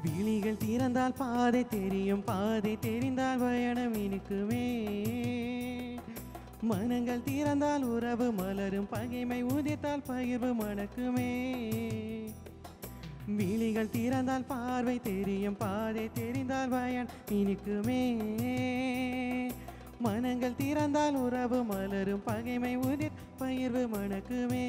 விழிகள் திறந்தால் பாதை தெரியும் பாதை தெரிந்தால் பயணம் இனிக்குமே மனங்கள் திறந்தால் உறவு மலரும் பகைமை உதித்தால் பகிர்வு மணக்குமே விழிகள் திறந்தால் பார்வை தெரியும் பாதை தெரிந்தால் பயன் இனிக்குமே மனங்கள் திறந்தால் உறவு மலரும் பகைமை உதிர் பகிர்வு மணக்குமே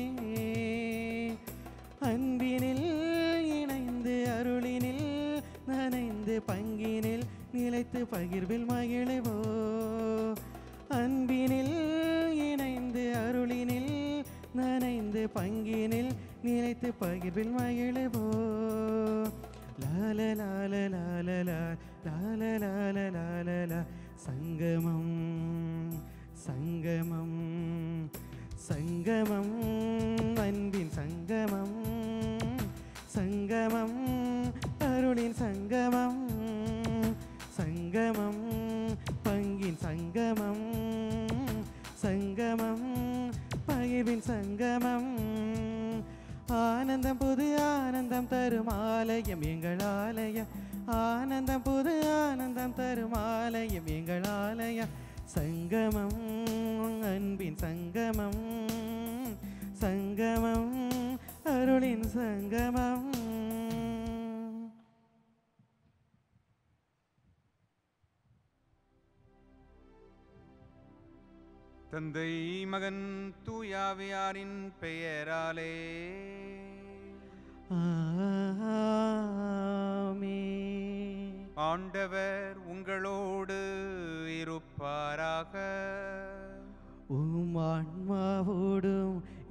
அன்பினில் இணைந்து அருளினில் நனைந்து பங்கினில் நிலைத்து பகிர்வில் மகிழ்வோ அன்பினில் இணைந்து அருளினில் நனைந்து பங்கினில் நிலைத்து பகிர்வில் மகிழ்வோ லால லால லால லா லால லால லால லா சங்கமம் சங்கமம் சங்கமம் அன்பின் சங்கமம் சங்கமம் அருளின் சங்கமம் சங்கமம் பங்கின் சங்கமம் சங்கமம் பகிர்வின் சங்கமம் ஆனந்தம் புது ஆனந்தம் தரும் ஆலயம் எங்கள் ஆலயம் ஆனந்தம் புது ஆனந்தம் தரும் ஆலயம் எங்கள் ஆலயம் சங்கமம் அன்பின் சங்கமம் சங்கமம் அருளின் சங்கமம் தந்தை மகன் தூயாவியாரின் பெயராலே ஆமென். ஆண்டவர் உங்களோடு இருப்பாராக உம் ஆன்மாவோடும்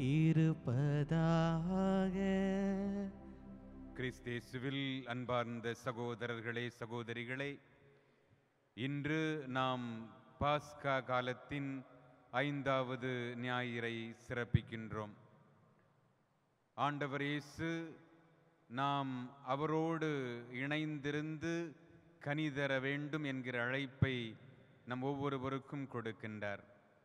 இருப்பதாக கிறிஸ்தேசுவில் அன்பார்ந்த சகோதரர்களே சகோதரிகளே இன்று நாம் பாஸ்கா காலத்தின் ஐந்தாவது ஞாயிறை சிறப்பிக்கின்றோம் ஆண்டவர் இயேசு நாம் அவரோடு இணைந்திருந்து கனிதர வேண்டும் என்கிற அழைப்பை நம் ஒவ்வொருவருக்கும் கொடுக்கின்றார்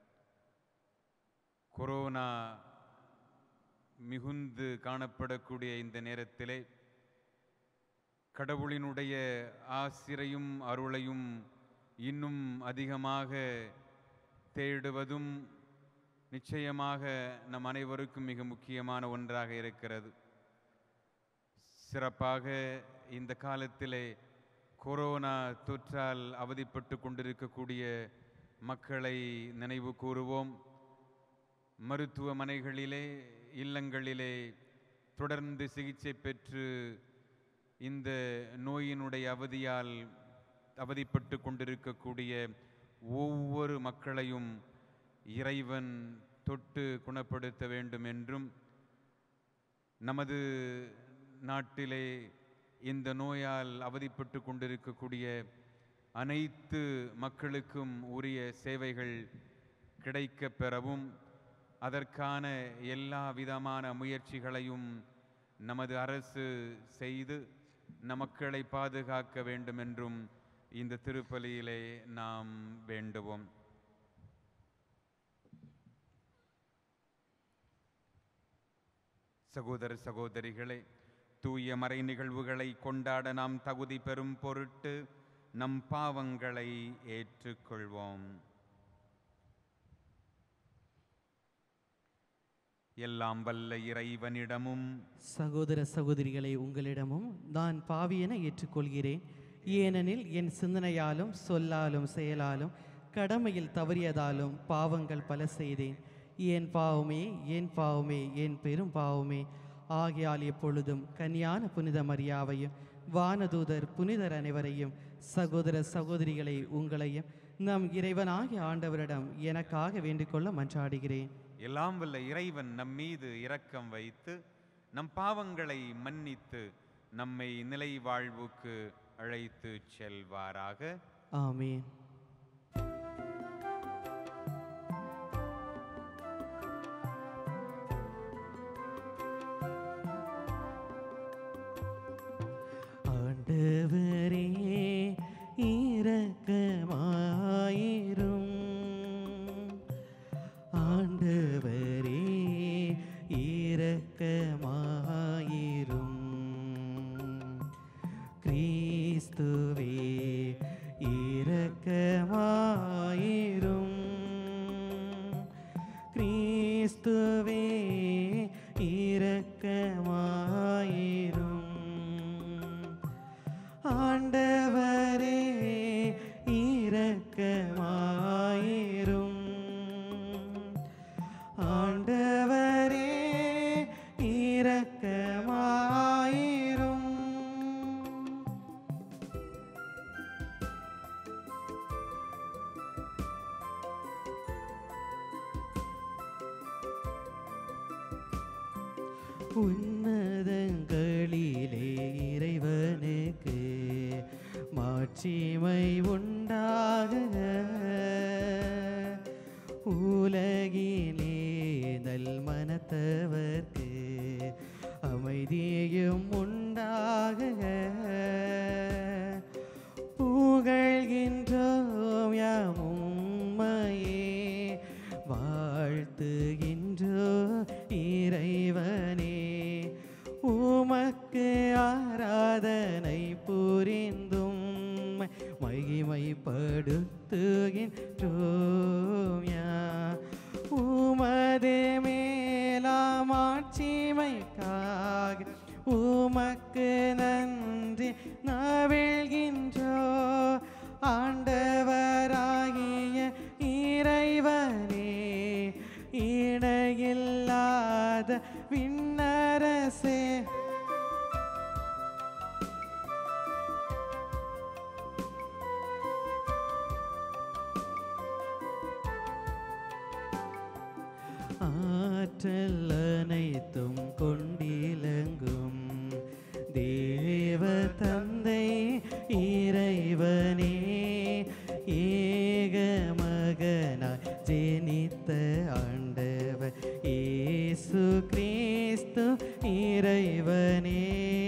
கொரோனா மிகுந்து காணப்படக்கூடிய இந்த நேரத்திலே கடவுளினுடைய ஆசிரையும் அருளையும் இன்னும் அதிகமாக தேடுவதும் நிச்சயமாக நம் அனைவருக்கும் மிக முக்கியமான ஒன்றாக இருக்கிறது சிறப்பாக இந்த காலத்திலே கொரோனா தொற்றால் அவதிப்பட்டு கொண்டிருக்கக்கூடிய மக்களை நினைவு கூறுவோம் மருத்துவமனைகளிலே இல்லங்களிலே தொடர்ந்து சிகிச்சை பெற்று இந்த நோயினுடைய அவதியால் அவதிப்பட்டு கொண்டிருக்கக்கூடிய ஒவ்வொரு மக்களையும் இறைவன் தொட்டு குணப்படுத்த வேண்டும் என்றும் நமது நாட்டிலே இந்த நோயால் அவதிப்பட்டு கொண்டிருக்கக்கூடிய அனைத்து மக்களுக்கும் உரிய சேவைகள் கிடைக்கப் பெறவும் அதற்கான எல்லா விதமான முயற்சிகளையும் நமது அரசு செய்து நம் மக்களை பாதுகாக்க வேண்டும் என்றும் இந்த திருப்பலியிலே நாம் வேண்டுவோம் சகோதர சகோதரிகளே தூய மறை நிகழ்வுகளை கொண்டாட நாம் தகுதி பெறும் பொருட்டு நம் பாவங்களை ஏற்றுக்கொள்வோம் எல்லாம் வல்ல இறைவனிடமும் சகோதர சகோதரிகளை உங்களிடமும் நான் பாவியென ஏற்றுக்கொள்கிறேன் ஏனெனில் என் சிந்தனையாலும் சொல்லாலும் செயலாலும் கடமையில் தவறியதாலும் பாவங்கள் பல செய்தேன் என் பாவமே என் பாவமே என் பெரும் பாவமே ஆகையால் எப்பொழுதும் கன்னியான புனித மரியாவையும் வானதூதர் புனிதர் அனைவரையும் சகோதர சகோதரிகளை உங்களையும் நம் இறைவனாகிய ஆண்டவரிடம் எனக்காக வேண்டிக்கொள்ள மன்றாடுகிறேன் எல்லாம் வல்ல இறைவன் நம் மீது இரக்கம் வைத்து நம் பாவங்களை மன்னித்து நம்மை நிலை வாழ்வுக்கு அழைத்து செல்வாராக ஆமென் ஆண்டவரே இரக்கமாயிரும் ஆண்டவரே இரக்கமாயிரும் கிறிஸ்துவே இரக்கமாயிரும் ஆண்டவரே இரக்கமாயிரும் ஆண்டவரே இரக்கமாயிரும் உன்னதங்களிலே இறைவனுக்கு மாட்சிமை உண்டாகுக உலகிலே நல் மனத்தவர்க்கு அமைதியும் உண்டாகுக புகழ்கின்றோம் யாம் உம்மையே வாழ்த்துகின்றோ இறைவனே உமக்கு ஆராதனை புரிந்தும் மகிமைப்படுத்துகின்றோம் யா உமது மேலாமாட்சிமைக்காக உமக்கு நன்றி நவிழ்கின்றோ ஆண்டவராகிய இறைவனே இணையில்லாத விண்ணரசே ஆற்றல் அனைத்தும் கொண்டிலங்கும் தேவ தந்தை இறைவனே ஏக மகனாய் ஜெனித்த ஆண்டவர் இயேசு கிறிஸ்து இறைவனே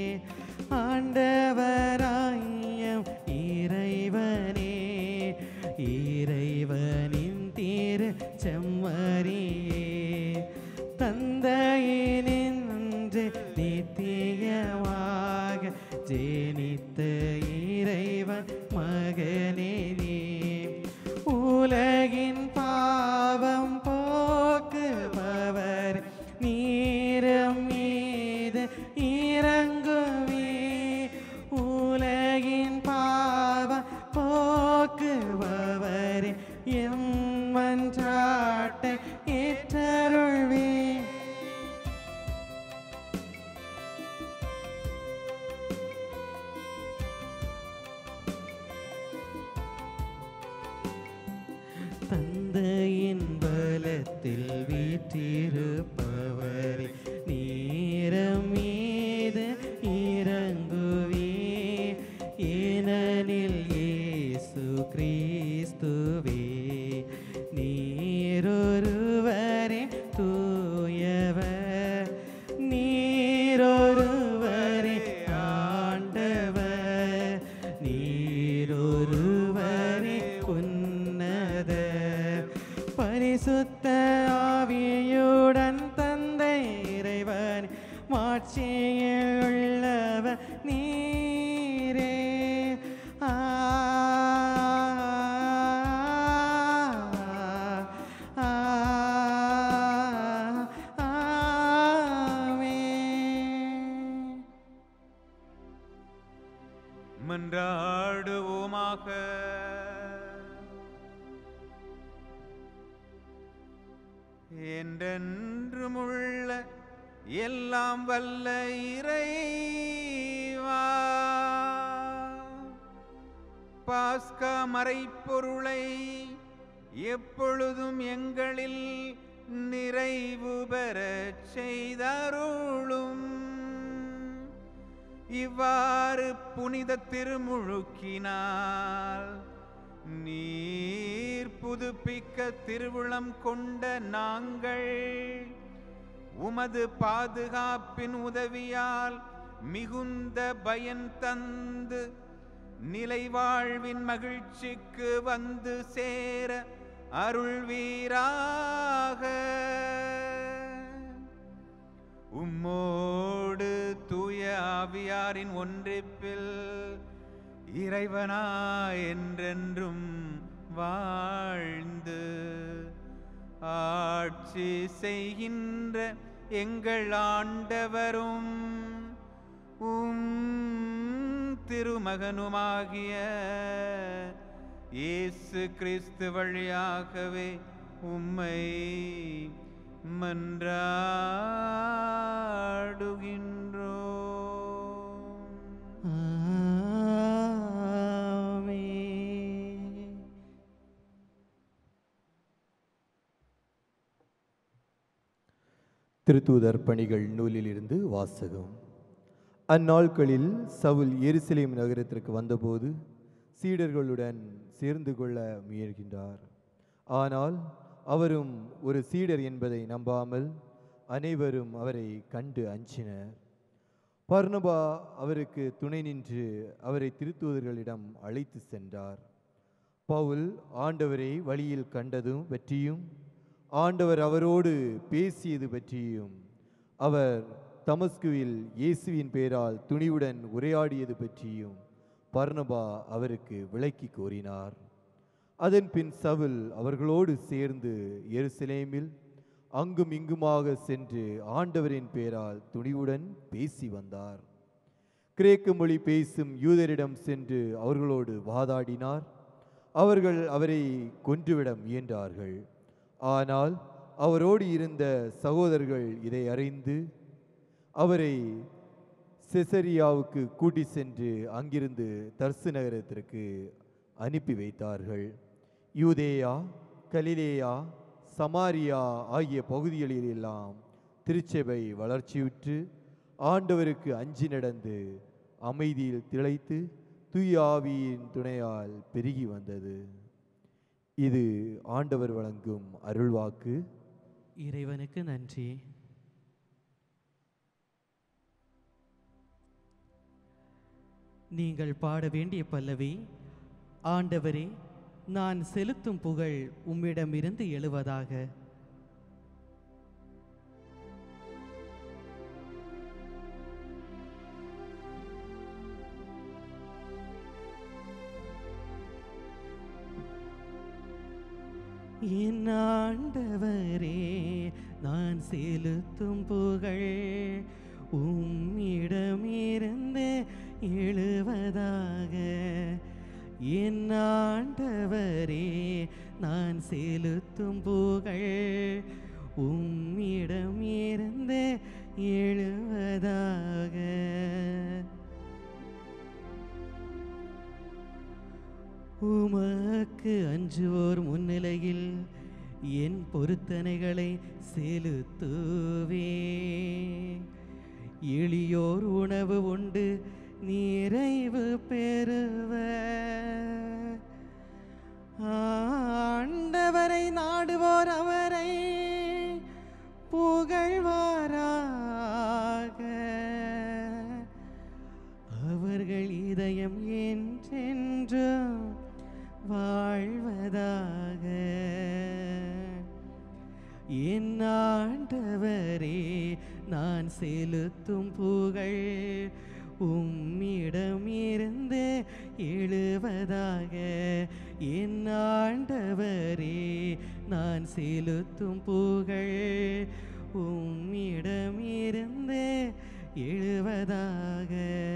ஆண்டவராயம் இறைவனே இறைவனின் திரு செம்மறியே தந்தையினின்று நித்தியமாக ஜெனித்த இறைவன் மகனே நீ உலகின் பாவம் போக்குபவர் நீரம் மீது இறங்குவே உலகின் பாவம் போக்குபவர் எம் மன்றாட்டை ஏற்றருள்வே தந்தையின் பலத்தில் வீற்றிருப்பவரே நீரம் மீது இறங்குவே ஏனெனில் இயேசு கிறிஸ்துவே நீரொருவரே தூயவர் நீரொருவரே ஆண்டவர் நீரொருவரே உன்னத பரிசுத்த ஆவியுடன் தந்தை இறைவன் மாட்சியில் உள்ளவர் நீரே ஆ ஆ, ஆமென். மன்றாடுவோமாக என்றென்றுமுள்ள எல்லாம் வல்ல இறைவா பாஸ்கா மறைப்பொருளை எப்பொழுதும் எங்களில் நிறைவு பெறச் செய்தருளும் இவ்வாறு புனித திருமுழுக்கினால் நீர் புதுப்பிக்க திருவுளம் கொண்ட நாங்கள் உமது பாதுகாப்பின் உதவியால் மிகுந்த பயன் தந்து நிலை வாழ்வின் மகிழ்ச்சிக்கு வந்து சேர அருள்வீராக உம்மோடு தூய ஆவியாரின் ஒன்றிப்பில் இறைவனா என்றென்றும் வாழ்ந்து ஆட்சி செய்கின்ற எங்கள் ஆண்டவரும் உம் திருமகனுமாகிய இயேசு கிறிஸ்து வழியாகவே உம்மை மன்றாடுகின்றோம் ஆமென். திருத்தூதர் பணிகள் நூலிலிருந்து வாசகம் அந்நாட்களில் சவுல் எருசலேம் நகரத்திற்கு வந்தபோது சீடர்களுடன் சேர்ந்து கொள்ள முயல்கின்றார் ஆனால் அவரும் ஒரு சீடர் என்பதை நம்பாமல் அனைவரும் அவரை கண்டு அஞ்சினர் பர்னபா அவருக்கு துணை நின்று அவரை திருத்தூதர்களிடம் அழைத்து சென்றார் பவுல் ஆண்டவரை வழியில் கண்டதும் பற்றியும் ஆண்டவர் அவரோடு பேசியது பற்றியும் அவர் தமஸ்குவில் இயேசுவின் பெயரால் துணிவுடன் உரையாடியது பற்றியும் பர்னபா அவருக்கு விளக்கி கூறினார் அதன் பின் சவுல் அவர்களோடு சேர்ந்து எருசலேமில் அங்கும் இங்குமாக சென்று ஆண்டவரின் பெயரால் துணிவுடன் பேசி வந்தார் கிரேக்க மொழி பேசும் யூதரிடம் சென்று அவர்களோடு வாதாடினார் அவர்கள் அவரை கொன்றுவிட முயன்றார்கள் ஆனால் அவரோடு இருந்த சகோதரர்கள் இதை அறிந்து அவரை செசரியாவுக்கு கூட்டி சென்று அங்கிருந்து தர்சு நகரத்திற்கு அனுப்பி வைத்தார்கள் யூதேயா கலிலேயா சமாரியா ஆகிய பகுதிகளிலெல்லாம் திருச்சபை வளர்ச்சியுற்று ஆண்டவருக்கு அஞ்சி நடந்து அமைதியில் திளைத்து தூய ஆவியின் துணையால் பெருகி வந்தது இது ஆண்டவர் வழங்கும் அருள்வாக்கு இறைவனுக்கு நன்றி நீங்கள் பாட வேண்டிய பல்லவி ஆண்டவரே நான் செலுத்தும் புகழ் உம்மிடமிருந்து எழுவதாக என் ஆண்டவரே நான் செலுத்தும் புகழ் உம்மிடமிருந்து எழுவதாக என் ஆண்டவரே நான் செலுத்தும் புகழ் உம்மிடமிருந்து எழுவதாக உமக்கு அஞ்சுவோர் முன்னிலையில் என் பொருத்தனைகளை செலுத்துவே எளியோர் உணவு உண்டு நிறைவு பெறுவ ஆண்டவரை நாடுவோர் அவரை புகழ்வாராக அவர்கள் இதயம் என்றென்றும் வாழ்வதாக என் ஆண்டவரே நான் செலுத்தும் புகழ் உம்மிடமிருந்து எழுவதாக என் ஆண்டவரே நான் செலுத்தும் புகழ் உம்மிடமிருந்து எழுவதாக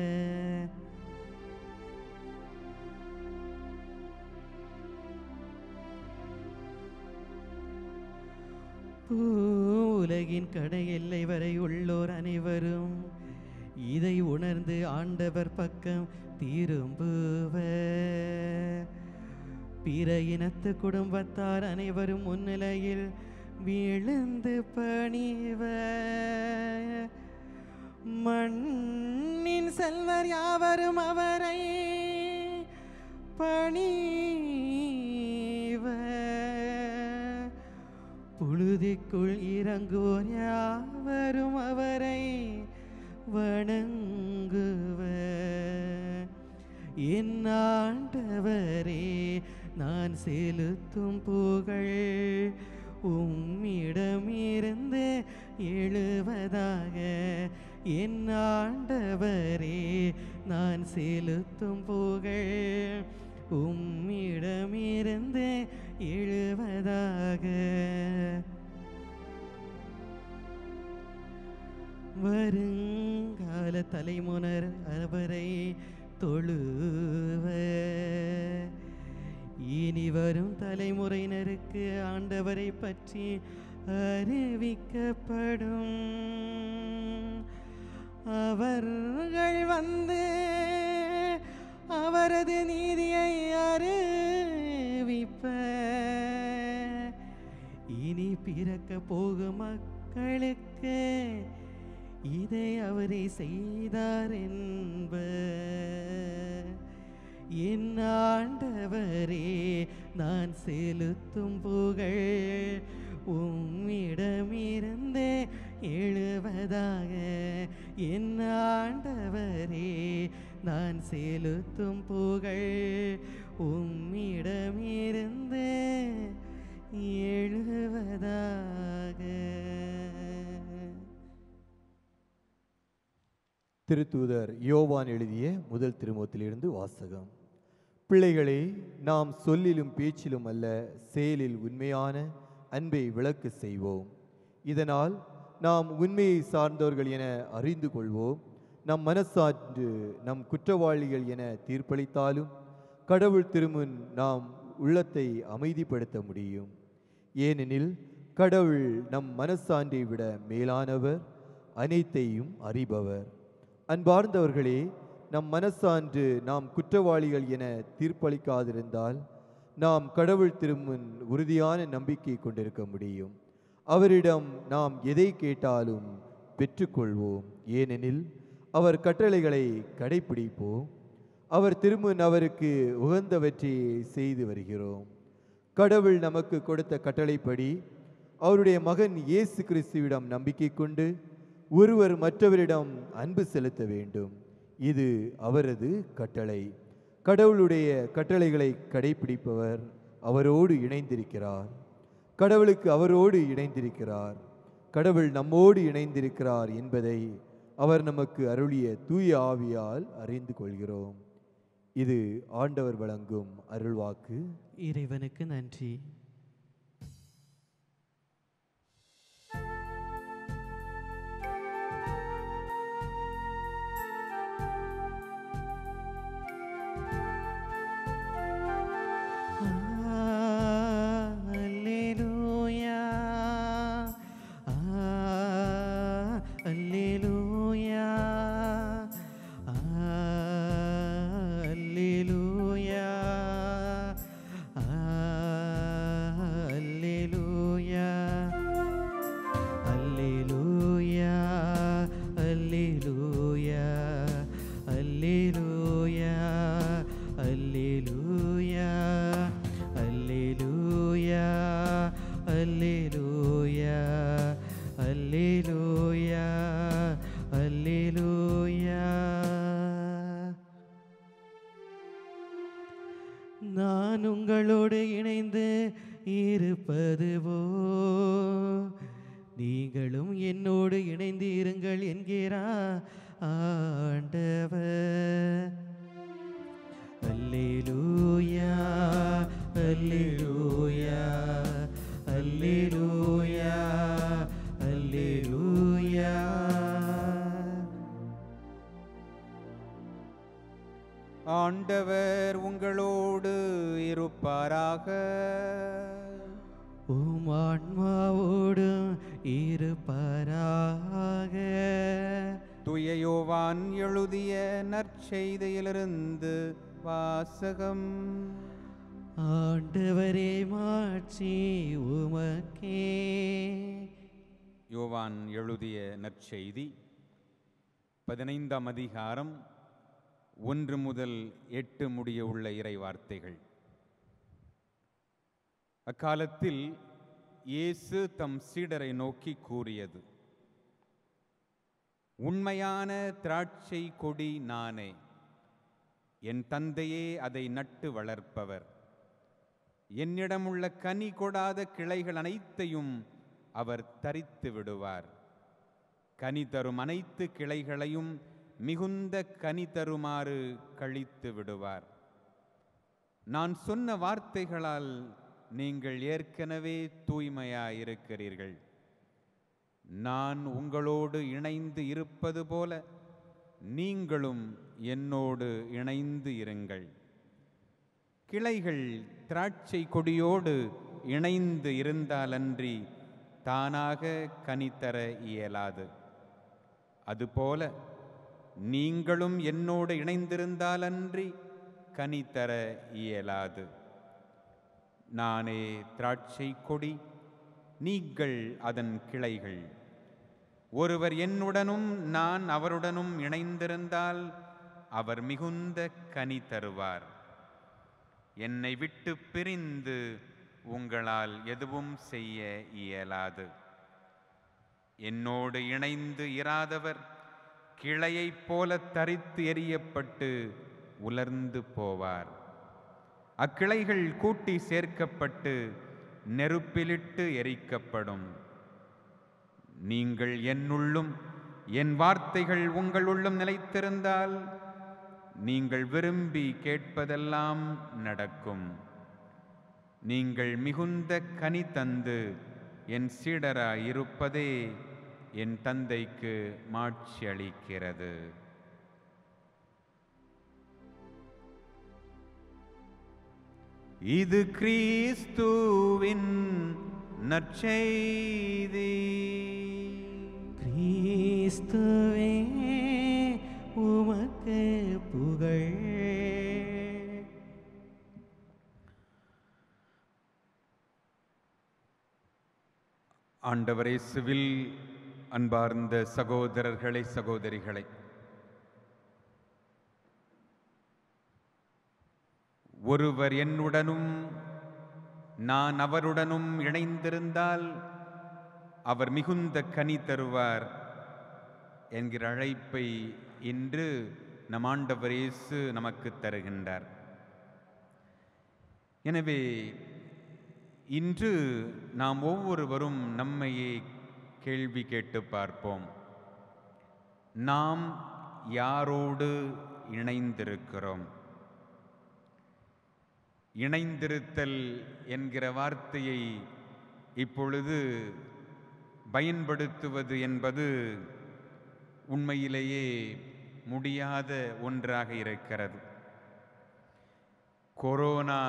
பூவுலகின் கடை எல்லை வரை உள்ளோர் அனைவரும் இதை உணர்ந்து ஆண்டவர் பக்கம் திரும்புவர் பிற இனத்து குடும்பத்தார் அனைவரும் முன்னிலையில் விழுந்து பணிவர் மண்ணின் செல்வர் யாவரும் அவரை பணிவர் புழுதிக்குள் இறங்குவோர் யாவரும் அவரை வணங்குவர் என் ஆண்டவரே நான் செலுத்தும் புகழ் உம்மிடமிருந்து எழுவதாக என் ஆண்டவரே நான் செலுத்தும் புகழ் உம்மிடமிருந்து எழுவதாக வருங்கால தலைமுனர் அவரை தொழுவ இனி வரும் தலைமுறையினருக்கு ஆண்டவரை பற்றி அறிவிக்கப்படும் அவர்கள் வந்து அவரது நீதியை அறிவிப்ப இனி பிறக்க போகும் மக்களுக்கு இதை அவரே செய்தார் என்ப என் ஆண்டவரே நான் செலுத்தும் புகழ் உம்மிடமிருந்தே எழுவதாக என் ஆண்டவரே நான் செலுத்தும் புகழ் உம்மிடமிருந்தே எழுவதாக திருத்தூதர் யோவான் எழுதிய முதல் திருமுகத்திலிருந்து வாசகம் பிள்ளைகளே நாம் சொல்லிலும் பேச்சிலும் அல்ல செயலில் உண்மையான அன்பை விளக்கு செய்வோம் இதனால் நாம் உண்மையை சார்ந்தவர்கள் என அறிந்து கொள்வோம் நம் மனசான்று நம் குற்றவாளிகள் என தீர்ப்பளித்தாலும் கடவுள் திருமுன் நாம் உள்ளத்தை அமைதிப்படுத்த முடியும் ஏனெனில் கடவுள் நம் மனசான்றை விட மேலானவர் அனைத்தையும் அறிபவர் அன்பார்ந்தவர்களே நம் மனசான்று நாம் குற்றவாளிகள் என தீர்ப்பளிக்காதிருந்தால் நாம் கடவுள் திருமுன் உறுதியான நம்பிக்கை கொண்டிருக்க முடியும் அவரிடம் நாம் எதை கேட்டாலும் பெற்றுக்கொள்வோம் ஏனெனில் அவர் கட்டளைகளை கடைப்பிடிப்போம் அவர் திருமுன் அவருக்கு உகந்தவற்றை செய்து வருகிறோம் கடவுள் நமக்கு கொடுத்த கட்டளைப்படி அவருடைய மகன் இயேசு கிறிஸ்துவிடம் நம்பிக்கை கொண்டு ஒருவர் மற்றவரிடம் அன்பு செலுத்த வேண்டும் இது அவரது கட்டளை கடவுளுடைய கட்டளைகளை கடைப்பிடிப்பவர் அவரோடு இணைந்திருக்கிறார் கடவுளுக்கு அவரோடு இணைந்திருக்கிறார் கடவுள் நம்மோடு இணைந்திருக்கிறார் என்பதை அவர் நமக்கு அருளிய தூய ஆவியால் அறிந்து கொள்கிறோம் இது ஆண்டவர் வழங்கும் அருள்வாக்கு இறைவனுக்கு நன்றி அல்லேலூயா அல்லேலூயா அல்லேலூயா அல்லேலூயா அல்லேலூயா அல்லேலூயா அல்லேலூயா அல்லேலூயா அல்லேலூயா அல்லேலூயா அல்லேலூயா அல்லேலூயா நான் உங்களோடு இணைந்து இருப்பதுவோ நீங்களும் என்னோடு இணைந்து இருங்கள் என்கிறார் ஆண்டவர் அல்லேலூயா அல்லேலூயா அல்லேலூயா அல்லேலூயா ஆண்டவர் உங்களோடு இருப்பாராக உம் ஆன்மாவோடும் இருப்பாராக தூய யோவான் எழுதிய நற்செய்தியிலிருந்து வாசகம் ஆண்டவரே மாட்சி உமக்கே யோவான் எழுதிய நற்செய்தி பதினைந்தாம் அதிகாரம் ஒன்று முதல் எட்டு முடிய உள்ள இறை வார்த்தைகள் அக்காலத்தில் இயேசு தம் சீடரை நோக்கி கூறியது உண்மையான திராட்சை கொடி நானே என் தந்தையே அதை நட்டு வளர்ப்பவர் என்னிடமுள்ள கனி கொடாத கிளைகள் அனைத்தையும் அவர் தரித்து விடுவார் கனி தரும் அனைத்து கிளைகளையும் மிகுந்த கனி தருமாறு கழித்து விடுவார் நான் சொன்ன வார்த்தைகளால் நீங்கள் ஏற்கனவே தூய்மையாயிருக்கிறீர்கள் நான் உங்களோடு இணைந்து இருப்பது போல நீங்களும் என்னோடு இணைந்து இருங்கள் கிளைகள் திராட்சை கொடியோடு இணைந்து இருந்தாலன்றி தானாக கனித்தர இயலாது அதுபோல நீங்களும் என்னோடு இணைந்திருந்தாலன்றி கனித்தர இயலாது நானே திராட்சை கொடி நீங்கள் அதன் கிளைகள் ஒருவர் என்னுடனும் நான் அவருடனும் இணைந்திருந்தால் அவர் மிகுந்த கனி தருவார் என்னை விட்டு பிரிந்து உங்களால் எதுவும் செய்ய இயலாது என்னோடு இணைந்து இராதவர் கிளையைப் போல தரித்து எறியப்பட்டு உலர்ந்து போவார் அக்கிளைகள் கூட்டி சேர்க்கப்பட்டு நெருப்பிலிட்டு எரிக்கப்படும் நீங்கள் என்னுள்ளும் என் வார்த்தைகள் உங்களுள்ளும் நிலைத்திருந்தால் நீங்கள் விரும்பி கேட்பதெல்லாம் நடக்கும் நீங்கள் மிகுந்த கனி தந்து என் சீடராய் இருப்பதே என் தந்தைக்கு மாட்சி அளிக்கிறது இது கிறிஸ்துவின் நற்செய்தி கிறிஸ்துவே உமக்கு புகழ் ஆண்டவரே சிவில் அன்பார்ந்த சகோதரர்களே சகோதரிகளை ஒருவர் என்னுடனும் நான் அவருடனும் இணைந்திருந்தால் அவர் மிகுந்த கனி தருவார் என்கிற அழைப்பை இன்று நம் ஆண்டவர் இயேசு நமக்கு தருகின்றார் எனவே இன்று நாம் ஒவ்வொருவரும் நம்மையே கேள்வி கேட்டு பார்ப்போம் நாம் யாரோடு இணைந்திருக்கிறோம் இணைந்திருத்தல் என்கிற வார்த்தையை இப்பொழுது பயன்படுத்துவது என்பது உண்மையிலேயே முடியாத ஒன்றாக இருக்கிறது கொரோனா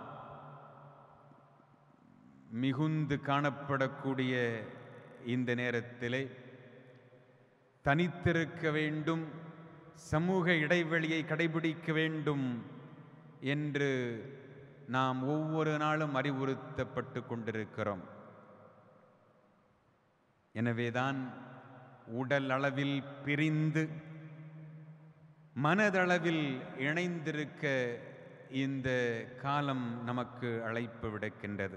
மிகுந்து காணப்படக்கூடிய இந்த நேரத்திலே தனித்திருக்க வேண்டும் சமூக இடைவெளியை கடைபிடிக்க வேண்டும் என்று நாம் ஒவ்வொரு நாளும் அறிவுறுத்தப்பட்டு கொண்டிருக்கிறோம் எனவேதான் உடல் அளவில் பிரிந்து மனதளவில் இணைந்திருக்க இந்த காலம் நமக்கு அழைப்பு விடுக்கின்றது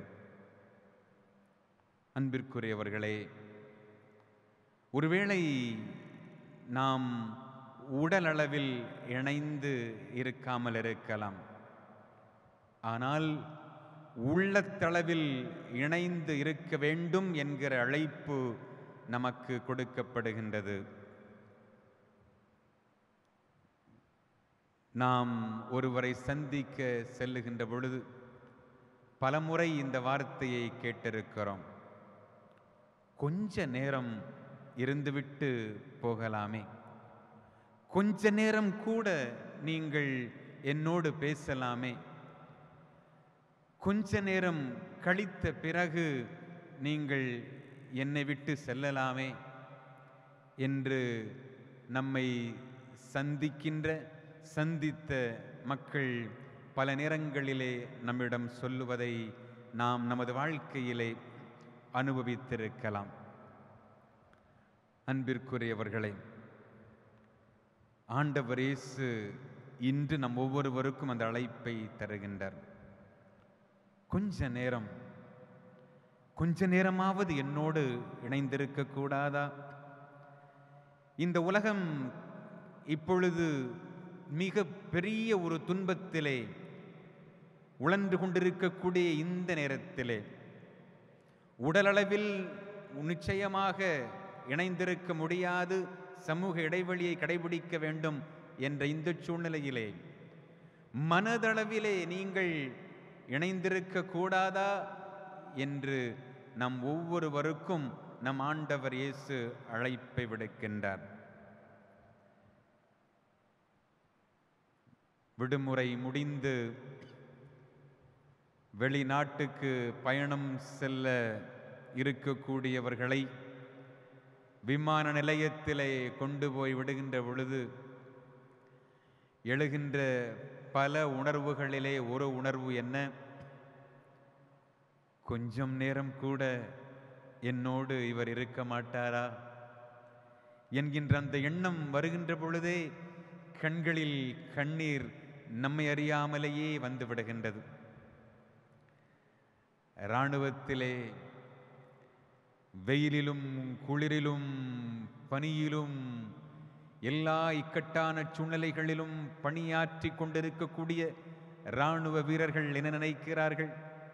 அன்பிற்குரியவர்களே ஒருவேளை நாம் உடலளவில் இணைந்து இருக்காமல் இருக்கலாம் ஆனால் உள்ளத்தளவில் இணைந்து இருக்க வேண்டும் என்கிற அழைப்பு நமக்கு கொடுக்கப்படுகின்றது நாம் ஒருவரை சந்திக்க செல்லுகின்ற பொழுது பலமுறை இந்த வார்த்தையை கேட்டிருக்கிறோம் கொஞ்ச நேரம் இருந்துவிட்டு போகலாமே கொஞ்ச நேரம் கூட நீங்கள் என்னோடு பேசலாமே கொஞ்ச நேரம் கழித்த பிறகு நீங்கள் என்னை விட்டு செல்லலாமே என்று நம்மை சந்திக்கின்ற சந்தித்த மக்கள் பல நேரங்களிலே நம்மிடம் சொல்லுவதை நாம் நமது வாழ்க்கையிலே அனுபவித்திருக்கலாம் அன்பிற்குரியவர்களே ஆண்டவர் இயேசு இன்று நம் ஒவ்வொருவருக்கும் அந்த அழைப்பை தருகின்றார் கொஞ்ச நேரம் கொஞ்ச நேரமாவது என்னோடு இணைந்திருக்க கூடாதா இந்த உலகம் இப்பொழுது மிக பெரிய ஒரு துன்பத்திலே உழன்று கொண்டிருக்கக்கூடிய இந்த நேரத்திலே உடலளவில் நிச்சயமாக இணைந்திருக்க முடியாது சமூக இடைவெளியை கடைபிடிக்க வேண்டும் என்ற இந்த சூழ்நிலையிலே மனதளவிலே நீங்கள் இணைந்திருக்க கூடாதா என்று நம் ஒவ்வொருவருக்கும் நம் ஆண்டவர் இயேசு அழைப்பை விடுக்கின்றார் விடுமுறை முடிந்து வெளிநாட்டுக்கு பயணம் செல்ல இருக்கக்கூடியவர்களை விமான நிலையத்திலே கொண்டு போய் விடுகின்ற பொழுது எழுகின்ற பல உணர்வுகளிலே ஒரு உணர்வு என்ன கொஞ்சம் நேரம் கூட என்னோடு இவர் இருக்க மாட்டாரா என்கின்ற அந்த எண்ணம் வருகின்ற பொழுதே கண்களில் கண்ணீர் நம்மை அறியாமலேயே வந்து விடுகின்றது இராணுவத்திலே வெயிலிலும் குளிரிலும் பனியிலும் எல்லா இக்கட்டான சூழ்நிலைகளிலும் பணியாற்றி கொண்டிருக்கக்கூடிய இராணுவ வீரர்கள் என்ன நினைக்கிறார்கள்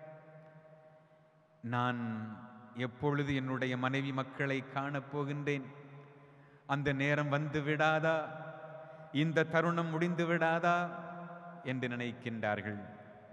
நான் எப்பொழுது என்னுடைய மனைவி மக்களை காணப் போகின்றேன் அந்த நேரம் வந்து விடாதா இந்த தருணம் முடிந்து விடாதா என்று நினைக்கின்றார்கள்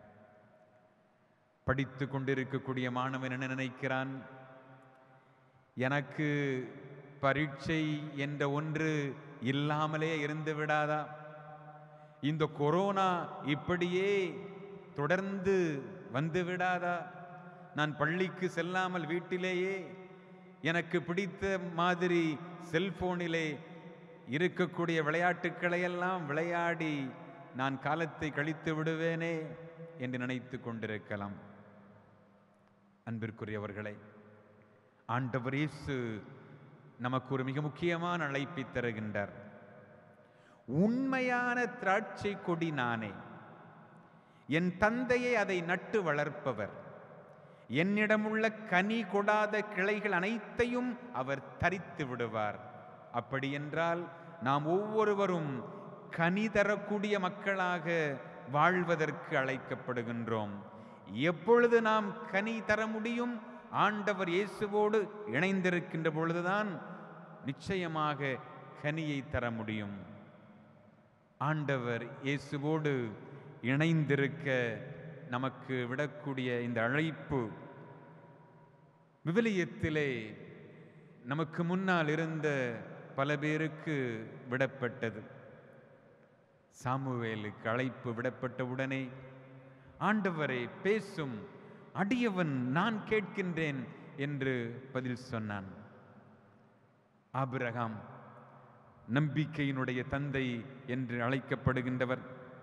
படித்து கொண்டிருக்கக்கூடிய மாணவன் என்ன நினைக்கிறான் எனக்கு பரீட்சை என்ற ஒன்று இல்லாமலே இருந்து விடாதா இந்த கொரோனா இப்படியே தொடர்ந்து வந்து விடாதா நான் பள்ளிக்கு செல்லாமல் வீட்டிலேயே எனக்கு பிடித்த மாதிரி செல்போனிலே இருக்கக்கூடிய விளையாட்டுக்களை எல்லாம் விளையாடி நான் காலத்தை கழித்து விடுவேனே என்று நினைத்து கொண்டிருக்கலாம் அன்பிற்குரியவர்களே ஆண்டவர் இயேசு நமக்கு ஒரு மிக முக்கியமான அழைப்பை தருகின்றார் உண்மையான திராட்சை கொடி நானே என் தந்தையை அதை நட்டு வளர்ப்பவர் என்னிடமுள்ள கனி கொடாத கிளைகள் அனைத்தையும் அவர் தரித்து விடுவார் அப்படி என்றால் நாம் ஒவ்வொருவரும் கனி தரக்கூடிய மக்களாக வாழ்வதற்கு அழைக்கப்படுகின்றோம் எப்பொழுது நாம் கனி தர முடியும் ஆண்டவர் இயேசுவோடு இணைந்திருக்கின்ற பொழுதுதான் நிச்சயமாக கனியை தர முடியும் ஆண்டவர் இயேசுவோடு இணைந்திருக்க நமக்கு விடக்கூடிய இந்த அழைப்பு விவிலியத்திலே நமக்கு முன்னால் இருந்த பல பேருக்கு விடப்பட்டது சாமுவேலுக்கு அழைப்பு விடப்பட்ட உடனே ஆண்டவரை பேசும் அடியவன் நான் கேட்கின்றேன் என்று பதில் சொன்னான் ஆபிரகாம் நம்பிக்கையினுடைய தந்தை என்று அழைக்கப்படுகின்றவர்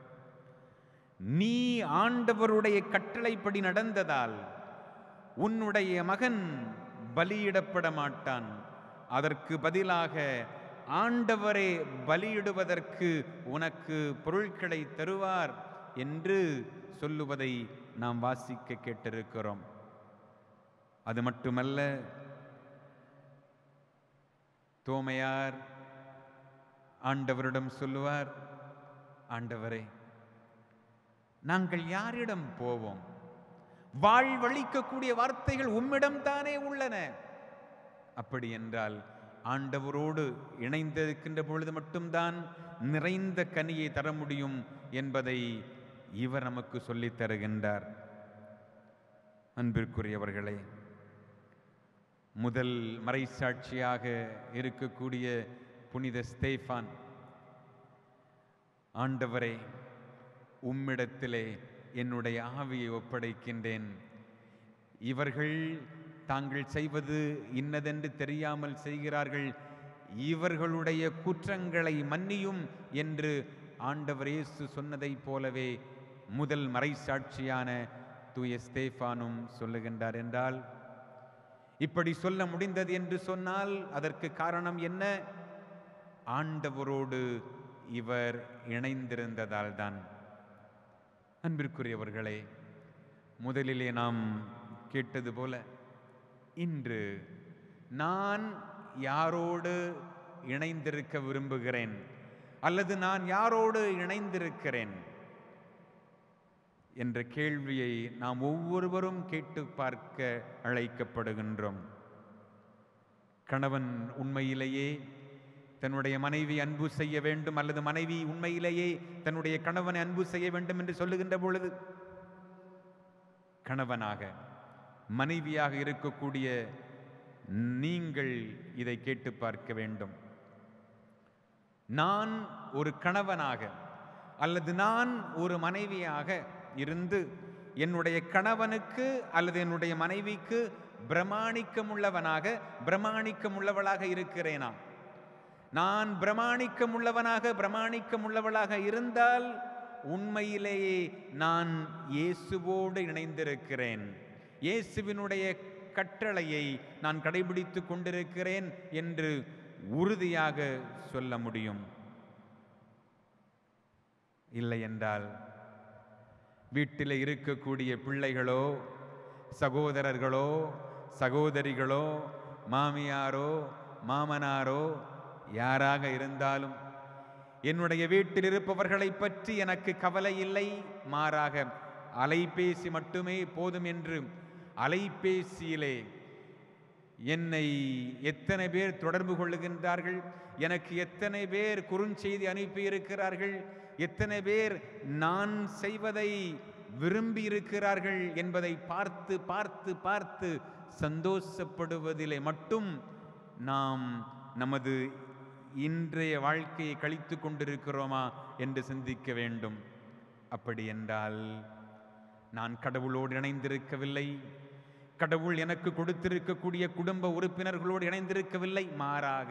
நீ ஆண்டவருடைய கட்டளைப்படி நடந்ததால் உன்னுடைய மகன் பலியிடப்பட மாட்டான் அதற்கு பதிலாக ஆண்டவரே பலியிடுவதற்கு உனக்கு பொருட்களை தருவார் என்று சொல்லுவதை நாம் வாசிக்க கேட்டிருக்கிறோம் அது மட்டுமல்ல தோமையார் ஆண்டவரிடம் சொல்லுவார் ஆண்டவரே நாங்கள் யாரிடம் போவோம் வாழ்வழிக்கக்கூடிய வார்த்தைகள் உம்மிடம் தானே உள்ளன அப்படி என்றால் ஆண்டவரோடு இணைந்திருக்கின்ற பொழுது மட்டும்தான் நிறைந்த கனியை தர முடியும் என்பதை இவர் நமக்கு சொல்லித் தருகின்றார் அன்பிற்குரியவர்களே முதல் மறைசாட்சியாக இருக்கக்கூடிய புனித ஸ்தேஃபான் ஆண்டவரே உம்மிடத்திலே என்னுடைய ஆவியை ஒப்படைக்கின்றேன் இவர்கள் தாங்கள் செய்வது இன்னதென்று தெரியாமல் செய்கிறார்கள் இவர்களுடைய குற்றங்களை மன்னியும் என்று ஆண்டவர் இயேசு சொன்னதைப் போலவே முதல் மறைசாட்சியான தூய ஸ்தேஃபானும் சொல்லுகின்றார் என்றால் இப்படி சொல்ல முடிந்தது என்று சொன்னால் அதற்கு காரணம் என்ன ஆண்டவரோடு இவர் இணைந்திருந்ததால் தான் அன்பிற்குரியவர்களே முதலிலே நாம் கேட்டது போல இன்று நான் யாரோடு இணைந்திருக்க விரும்புகிறேன் அல்லது நான் யாரோடு இணைந்திருக்கிறேன் என்ற கேள்வியை நாம் ஒவ்வொருவரும் கேட்டு பார்க்க அழைக்கப்படுகின்றோம் கணவன் உண்மையிலேயே தன்னுடைய மனைவி அன்பு செய்ய வேண்டும் அல்லது மனைவி உண்மையிலேயே தன்னுடைய கணவனை அன்பு செய்ய வேண்டும் என்று சொல்லுகின்ற பொழுது கணவனாக மனைவியாக இருக்கக்கூடிய நீங்கள் இதை கேட்டு பார்க்க வேண்டும் நான் ஒரு கணவனாக அல்லது நான் ஒரு மனைவியாக இருந்து என்னுடைய கணவனுக்கு அல்லது என்னுடைய மனைவிக்கு பிரமாணிக்கம் உள்ளவனாக பிரமாணிக்கம் உள்ளவளாக இருக்கிறேனா நான் பிரமாணிக்கம் உள்ளவனாக பிரமாணிக்கம் உள்ளவளாக இருந்தால் உண்மையிலேயே நான் இயேசுவோடு இணைந்திருக்கிறேன் இயேசுவினுடைய கட்டளையை நான் கடைபிடித்துக் கொண்டிருக்கிறேன் என்று உறுதியாக சொல்ல முடியும் இல்லை என்றால் வீட்டில் இருக்கக்கூடிய பிள்ளைகளோ சகோதரர்களோ சகோதரிகளோ மாமியாரோ மாமனாரோ யாராக இருந்தாலும் என்னுடைய வீட்டில் இருப்பவர்களை பற்றி எனக்கு கவலை இல்லை மாறாக அலைபேசி மட்டுமே போதும் என்று அலைபேசியிலே என்னை எத்தனை பேர் தொடர்பு கொள்ளுகின்றார்கள் எனக்கு எத்தனை பேர் குறுஞ்செய்தி அனுப்பியிருக்கிறார்கள் எத்தனை பேர் நான் செய்வதை விரும்பி இருக்கிறார்கள் என்பதை பார்த்து பார்த்து பார்த்து சந்தோஷப்படுவதிலே மட்டும் நாம் நமது இன்றைய வாழ்க்கையை கழித்து கொண்டிருக்கிறோமா என்று சிந்திக்க வேண்டும் அப்படி என்றால் நான் கடவுளோடு இணைந்திருக்கவில்லை கடவுள் எனக்கு கொடுத்திருக்கக்கூடிய குடும்ப உறுப்பினர்களோடு இணைந்திருக்கவில்லை மாறாக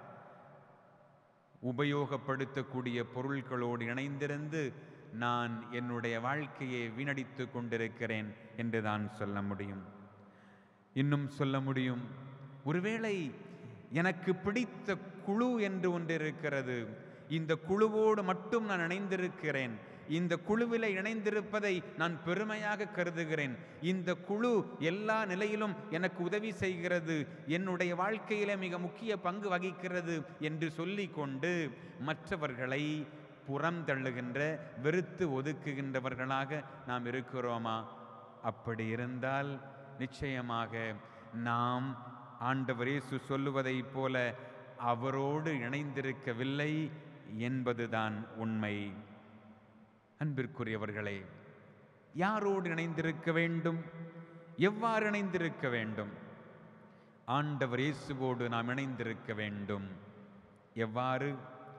உபயோகப்படுத்தக்கூடிய பொருட்களோடு இணைந்திருந்து நான் என்னுடைய வாழ்க்கையை வீணடித்து கொண்டிருக்கிறேன் என்று தான் சொல்ல முடியும் இன்னும் சொல்ல முடியும் ஒருவேளை எனக்கு பிடித்த குழு என்று ஒன்று இருக்கிறது இந்த குழுவோடு மட்டும் நான் இணைந்திருக்கிறேன் இந்த குழுவில் இணைந்திருப்பதை நான் பெருமையாக கருதுகிறேன் இந்த குழு எல்லா நிலையிலும் எனக்கு உதவி செய்கிறது என்னுடைய வாழ்க்கையில மிக முக்கிய பங்கு வகிக்கிறது என்று சொல்லிக்கொண்டு மற்றவர்களை புறம் தள்ளுகின்ற வெறுத்து ஒதுக்குகின்றவர்களாக நாம் இருக்கிறோமா அப்படி இருந்தால் நிச்சயமாக நாம் ஆண்டவர் இயேசு சொல்லுவதைப் போல அவரோடு இணைந்திருக்கவில்லை என்பதுதான் உண்மை அன்பிற்குரியவர்களே யாரோடு இணைந்திருக்க வேண்டும் எவ்வாறு இணைந்திருக்க வேண்டும் ஆண்டவர் இயேசுவோடு நாம் இணைந்திருக்க வேண்டும் எவ்வாறு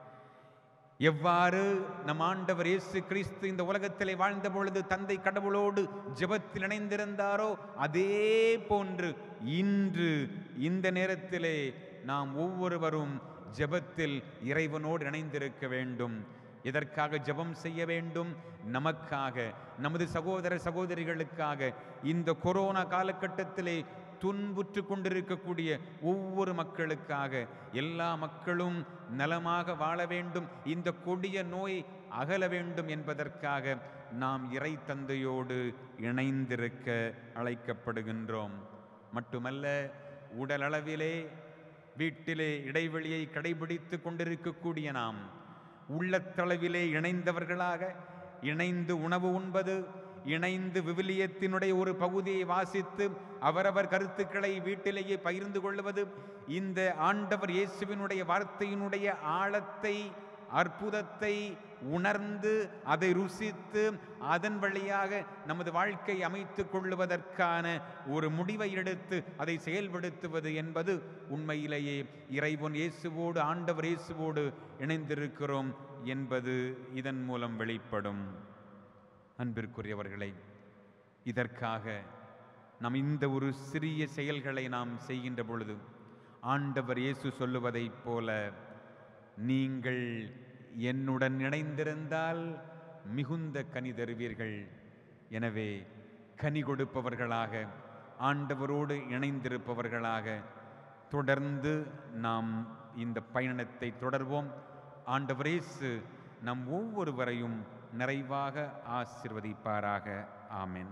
எவ்வாறு நம் ஆண்டவர் இயேசு கிறிஸ்து இந்த உலகத்திலே வாழ்ந்த பொழுது தந்தை கடவுளோடு ஜெபத்தில் இணைந்திருந்தாரோ அதே போன்று இன்று இந்த நேரத்திலே நாம் ஒவ்வொருவரும் ஜெபத்தில் இறைவனோடு இணைந்திருக்க வேண்டும் எதற்காக ஜெபம் செய்ய வேண்டும் நமக்காக நமது சகோதர சகோதரிகளுக்காக இந்த கொரோனா காலகட்டத்திலே துன்புற்று கொண்டிருக்கக்கூடிய ஒவ்வொரு மக்களுக்காக எல்லா மக்களும் நலமாக வாழ வேண்டும் இந்த கொடிய நோய் அகல வேண்டும் என்பதற்காக நாம் இறை தந்தையோடு இணைந்திருக்க அழைக்கப்படுகின்றோம் மட்டுமல்ல உடலளவிலே வீட்டிலே இடைவெளியை கடைபிடித்து கொண்டிருக்கக்கூடிய நாம் உள்ளத்தளவிலே இணைந்தவர்களாக இணைந்து உணவு உண்பது இணைந்து விவிலியத்தினுடைய ஒரு பகுதியை வாசித்து அவரவர் கருத்துக்களை வீட்டிலேயே பகிர்ந்து கொள்வது இந்த ஆண்டவர் இயேசுவினுடைய வார்த்தையினுடைய ஆழத்தை அற்புதத்தை உணர்ந்து அதை ருசித்து அதன் வழியாக நமது வாழ்க்கை அமைத்துக் கொள்ளுவதற்கான ஒரு முடிவை எடுத்து அதை செயல்படுத்துவது என்பது உண்மையிலேயே இறைவன் இயேசுவோடு ஆண்டவர் இயேசுவோடு இணைந்திருக்கிறோம் என்பது இதன் மூலம் வெளிப்படும் அன்பிற்குரியவர்களை இதற்காக நாம் இந்த ஒரு சிறிய செயல்களை நாம் செய்கின்ற பொழுது ஆண்டவர் இயேசு சொல்லுவதைப் போல நீங்கள் என்னுடன் இணைந்திருந்தால் மிகுந்த கனி தருவீர்கள் எனவே கனி கொடுப்பவர்களாக ஆண்டவரோடு இணைந்திருப்பவர்களாக தொடர்ந்து நாம் இந்த பயணத்தை தொடர்வோம் ஆண்டவர் இயேசு நம் ஒவ்வொருவரையும் நிறைவாக ஆசிர்வதிப்பாராக ஆமென்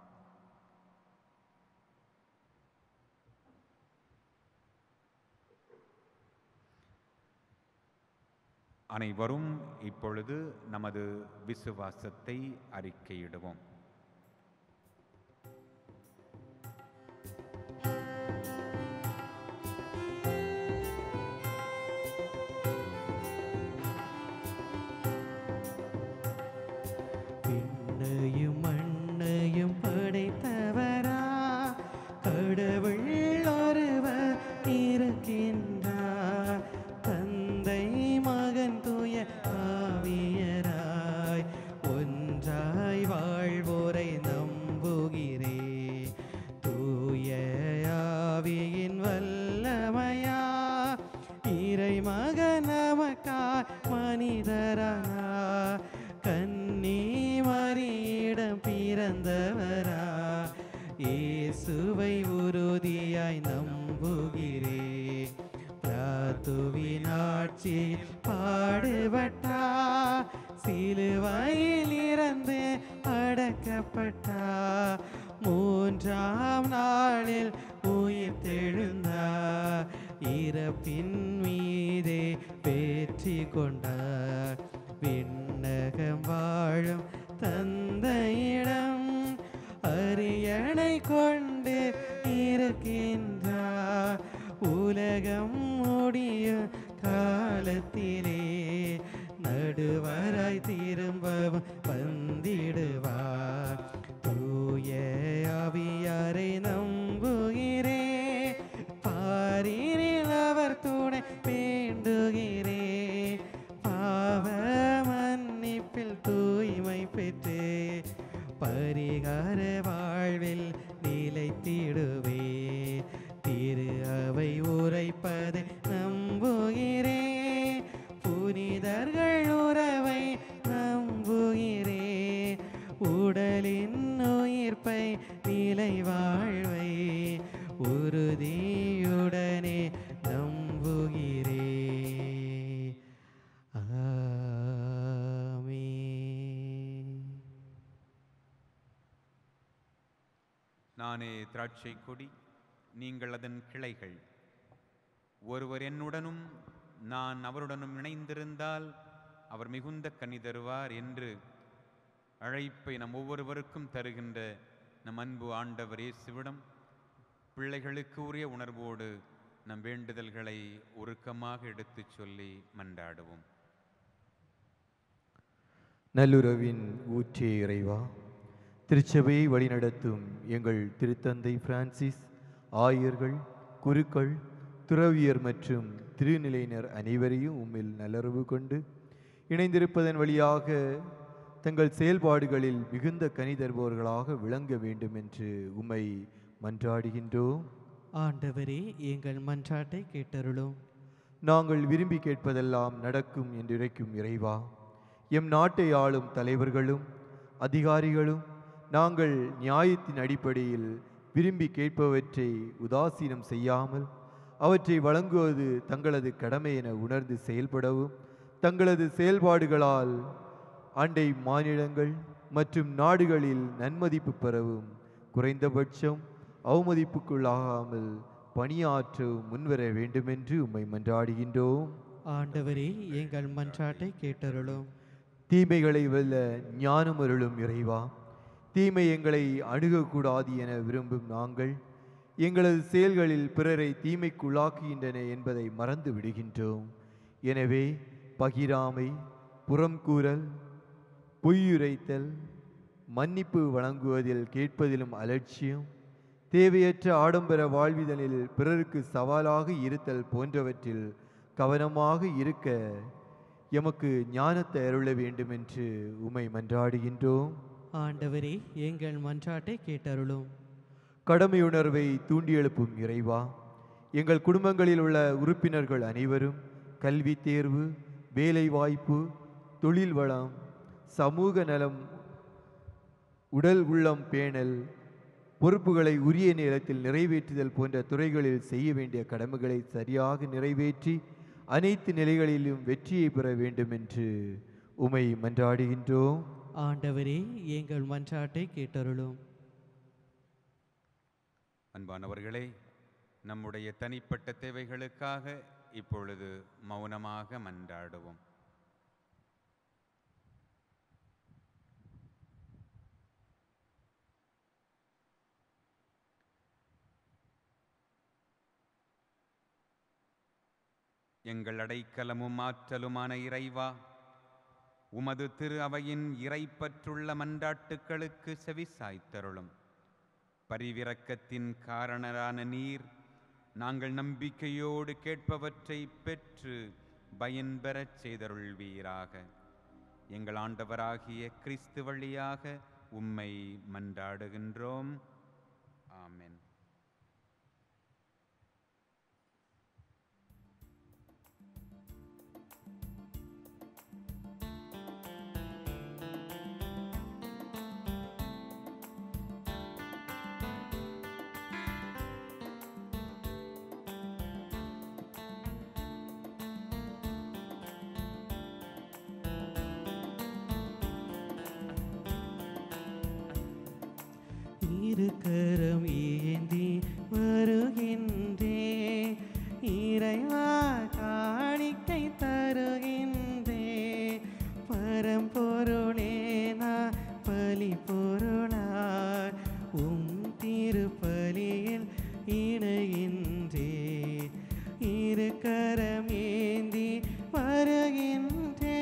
அனைவரும் இப்பொழுது நமது விசுவாசத்தை அறிக்கையிடுவோம் விண்ணையும் மண்ணையும் படைத்த மகன் நமக்காய் மனிதரானா கன்னி மரியிடம் பிறந்தவரா இயேசுவை உறுதியாய் நம்புகிறே பிராத்துவின் ஆட்சியில் பாடுபட்டா சிலுவையில் இறந்து அடக்கப்பட்டா மூன்றாம் நாளில் உயிர் தெழுந்தார் இறப்பின் மீதே வெற்றி கொண்டார் விண்ணகம் வாழும் தந்தையிடம் அரியணை கொண்டு இருக்கின்றார் உலகம் முடியும் காலத்திலே நடுவராய் திரும்பவும் வந்திடுவார் தூய ஆவியாரை நம்புகிறே பாரினில் அவர் துணை வேண்டுகிறே பாவ மன்னிப்பில் தூய்மை பெற்று பரிகார வாழ்வில் நிலைத்திடுவே திரு அவை உரைப்பதை நம்புகிறே புனிதர்கள் உறவை நம்புகிறே உடலின் உயிர்ப்பை நிலை வாழ்வை உறுதியுடனே நம்புகிறே ஆமென். நானே திராட்சை கொடி நீங்கள் அதன் கிளைகள் ஒருவர் என்னுடனும் நான் அவருடனும் இணைந்திருந்தால் அவர் மிகுந்த கனி தருவார் என்று அழைப்பை நம் ஒவ்வொருவருக்கும் தருகின்ற நம் அன்பு ஆண்டவர் இயேசுவிடம் பிள்ளைகளுக்கு உரிய உணர்வோடு நம் வேண்டுதல்களை உருக்கமாக எடுத்துச் சொல்லி மன்றாடுவோம் நல்லுறவின் ஊற்றே இறைவா திருச்சபையை வழிநடத்தும் எங்கள் திருத்தந்தை பிரான்சிஸ் ஆயர்கள் குருக்கள் துறவியர் மற்றும் திருநிலையினர் அனைவரையும் உம்மில் நல்லுறவு கொண்டு இணைந்திருப்பதன் வழியாக தங்கள் செயல்பாடுகளில் மிகுந்த கனி தருபவர்களாக விளங்க வேண்டும் என்று உம்மை மன்றாடுகின்றோம் ஆண்டவரே எங்கள் மன்றாட்டை கேட்டருளும் நாங்கள் விரும்பி கேட்பதெல்லாம் நடக்கும் என்று இறைக்கும் இறைவா எம் நாட்டை ஆளும் தலைவர்களும் அதிகாரிகளும் நாங்கள் நியாயத்தின் அடிப்படையில் விரும்பி கேட்பவற்றை உதாசீனம் செய்யாமல் அவற்றை வழங்குவது தங்களது கடமை என உணர்ந்து செயல்படவும் தங்களது செயல்பாடுகளால் அண்டை மாநிலங்கள் மற்றும் நாடுகளில் நன்மதிப்பு பெறவும் குறைந்தபட்சம் அவமதிப்புக்குள்ளாகாமல் பணியாற்றவும் முன்வர வேண்டுமென்று உம்மை மன்றாடுகின்றோம் ஆண்டவரே எங்கள் மன்றாட்டை கேட்டருளும் தீமைகளை வெல்ல ஞானமருளும் இறைவா தீமை எங்களை அணுகக்கூடாது என விரும்பும் நாங்கள் எங்களது செயல்களில் பிறரை தீமைக்குள்ளாக்குகின்றன என்பதை மறந்து விடுகின்றோம் எனவே பகிராமை புறம்கூறல் பொய்யுரைத்தல் மன்னிப்பு வழங்குவதில் கேட்பதிலும் அலட்சியம் தேவையற்ற ஆடம்பர வாழ்விதலில் பிறருக்கு சவாலாக இருத்தல் போன்றவற்றில் கவனமாக இருக்க எமக்கு ஞானத்தை அருள வேண்டும் என்று உமை மன்றாடுகின்றோம் ஆண்டவரே எங்கள் மன்றாட்டை கேட்டருளும் கடமையுணர்வை தூண்டி எழுப்பும் இறைவா எங்கள் குடும்பங்களில் உள்ள உறுப்பினர்கள் அனைவரும் கல்வி தேர்வு வேலை வாய்ப்பு தொழில் வளம் சமூக நலம் உடல் உள்ளம் பேணல் பொறுப்புகளை உரிய நேரத்தில் நிறைவேற்றுதல் போன்ற துறைகளில் செய்ய வேண்டிய கடமைகளை சரியாக நிறைவேற்றி அனைத்து நிலைகளிலும் வெற்றியை பெற வேண்டும் என்று உமை மன்றாடுகின்றோம் ஆண்டவரே எங்கள் மன்றாட்டை கேட்டருளும் அன்பானவர்களே நம்முடைய தனிப்பட்ட தேவைகளுக்காக இப்பொழுது மௌனமாக மன்றாடுவோம் எங்கள் அடைக்கலமும் ஆற்றலுமான இறைவா உமது திரு அவையின் இறைப்பற்றுள்ள மன்றாட்டுக்களுக்கு செவிசாய்த்தருளும் பரிவிரக்கத்தின் காரணரான நீர் நாங்கள் நம்பிக்கையோடு கேட்பவற்றை பெற்று பயன்பெறச் செய்தருள்வீராக எங்கள் ஆண்டவராகிய கிறிஸ்து வழியாக உம்மை மன்றாடுகின்றோம் ஆமென் இருக்கரம் ஏந்தி வருகின்றே இறைவா காணிக்கை தருகின்றே பரம்பொருளே நான் பலி பொருளாய் உம் திருப்பலியில் இணைகின்றே இருக்கரம் ஏந்தி வருகின்றே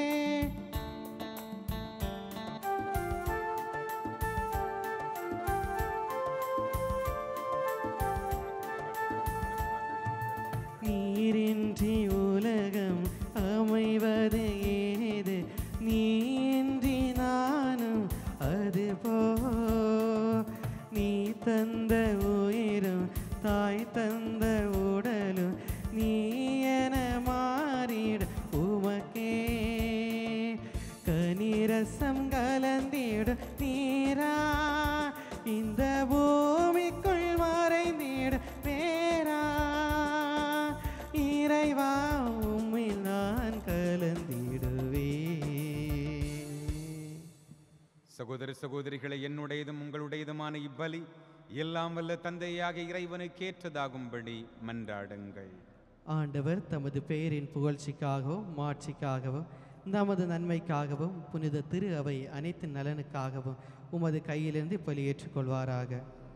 நீரின்றி உலகம் அமைவது ஏது நீன்றி நானும் அது போ நீ தந்த உயிரும் தாய் தந்த உடலும் நீ என மாறிட உமக்கே கனிரசம் கலந்திட நீரா இந்த பூமிக்குள் மறைந்திட பேரா இறைவா உம்மில் நான் கலந்திடுவே சகோதர சகோதரிகளை என்னுடையதும் உங்களுடையதுமான இவ்வலி எல்லாம் வல்ல தந்தையாக இறைவனுக்கு ஏற்றதாகும்படி மன்றாடுங்கள் ஆண்டவர் தமது பெயரின் புகழ்ச்சிக்காகவும் மாட்சிக்காகவும் நமது நன்மைக்காகவும் புனித திரு அவை அனைத்து நலனுக்காகவும் உமது கையிலிருந்து பலி ஏற்றுக்கொள்வாராக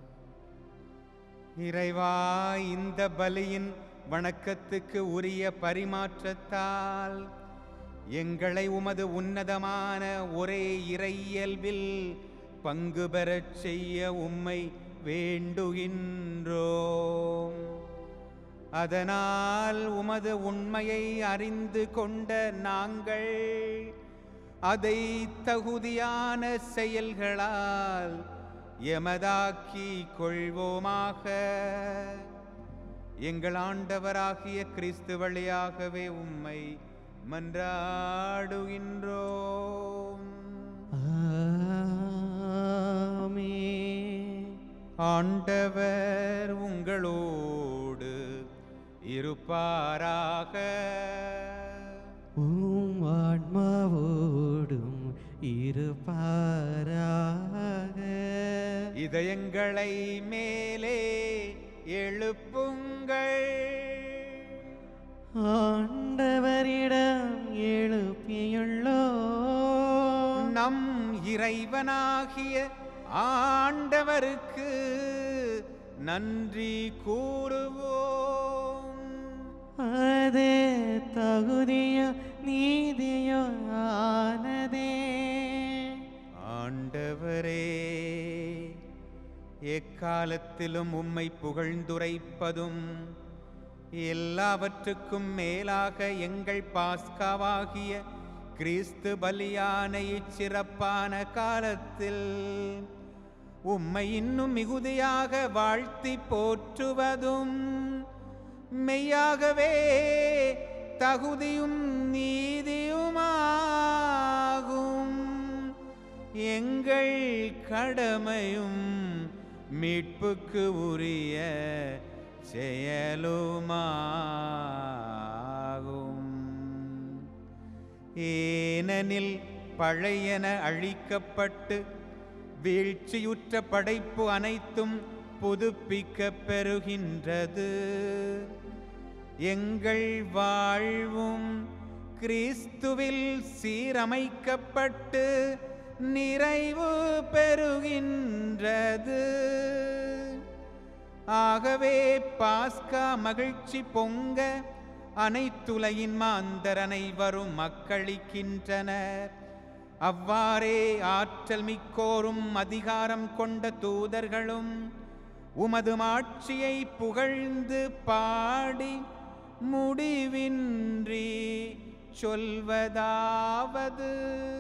இறைவா இந்த பலியின் வணக்கத்துக்கு உரிய பரிமாற்றத்தால் எங்களை உமது உன்னதமான ஒரே இறையியல்பில் பங்கு பெறச் செய்ய உம்மை வேண்டுகின்றோம் அதனால் உமது உண்மையை அறிந்து கொண்ட நாங்கள் அதை தகுதியான செயல்களால் எமதாக்கி கொள்வோமாக எங்கள் ஆண்டவராகிய கிறிஸ்து வழியாகவே உம்மை மன்றாடுகின்றோம் ஆமென். ஆண்டவர் உங்களோடு இருப்பாராக உம் ஆன்மாவோடும் இருப்பாராக இதயங்களை மேலே எழுப்புங்கள் ஆண்டவரிடம் எழுப்பியுள்ளோ நம் இறைவனாகிய ஆண்டவருக்கு நன்றி கூறுவோம் அது தகுதியோ நீதியோ ஆனதே ஆண்டவரே எக்காலத்திலும் உம்மை புகழ்ந்துரைப்பதும் எல்லாவற்றுக்கும் மேலாக எங்கள் பாஸ்காவாகிய கிறிஸ்து பலியான இச்சிறப்பான காலத்தில் உம்மை இன்னும் மிகுதியாக வாழ்த்தி போற்றுவதும் மெய்யாகவே தகுதியும் நீதியுமாகும் எங்கள் கடமையும் மீட்புக்கு உரிய செயலுமாகும் ஏனெனில் பழையன அழிக்கப்பட்டு வீழ்ச்சியுற்ற படைப்பு அனைத்தும் புதுப்பிக்கப் பெறுகின்றது எங்கள் வாழ்வும் கிறிஸ்துவில் சீரமைக்கப்பட்டு நிறைவு பெறுகின்றது ஆகவே பாஸ்கா மகிழ்ச்சி பொங்க அனைத்துலகின் மாந்தர் அனைவரும் மக்களிக்கின்றனர் அவ்வாறே ஆற்றல் மிக்கோரும் அதிகாரம் கொண்ட தூதர்களும் உமது மாட்சியை புகழ்ந்து பாடி முடிவின்றி சொல்வதாவது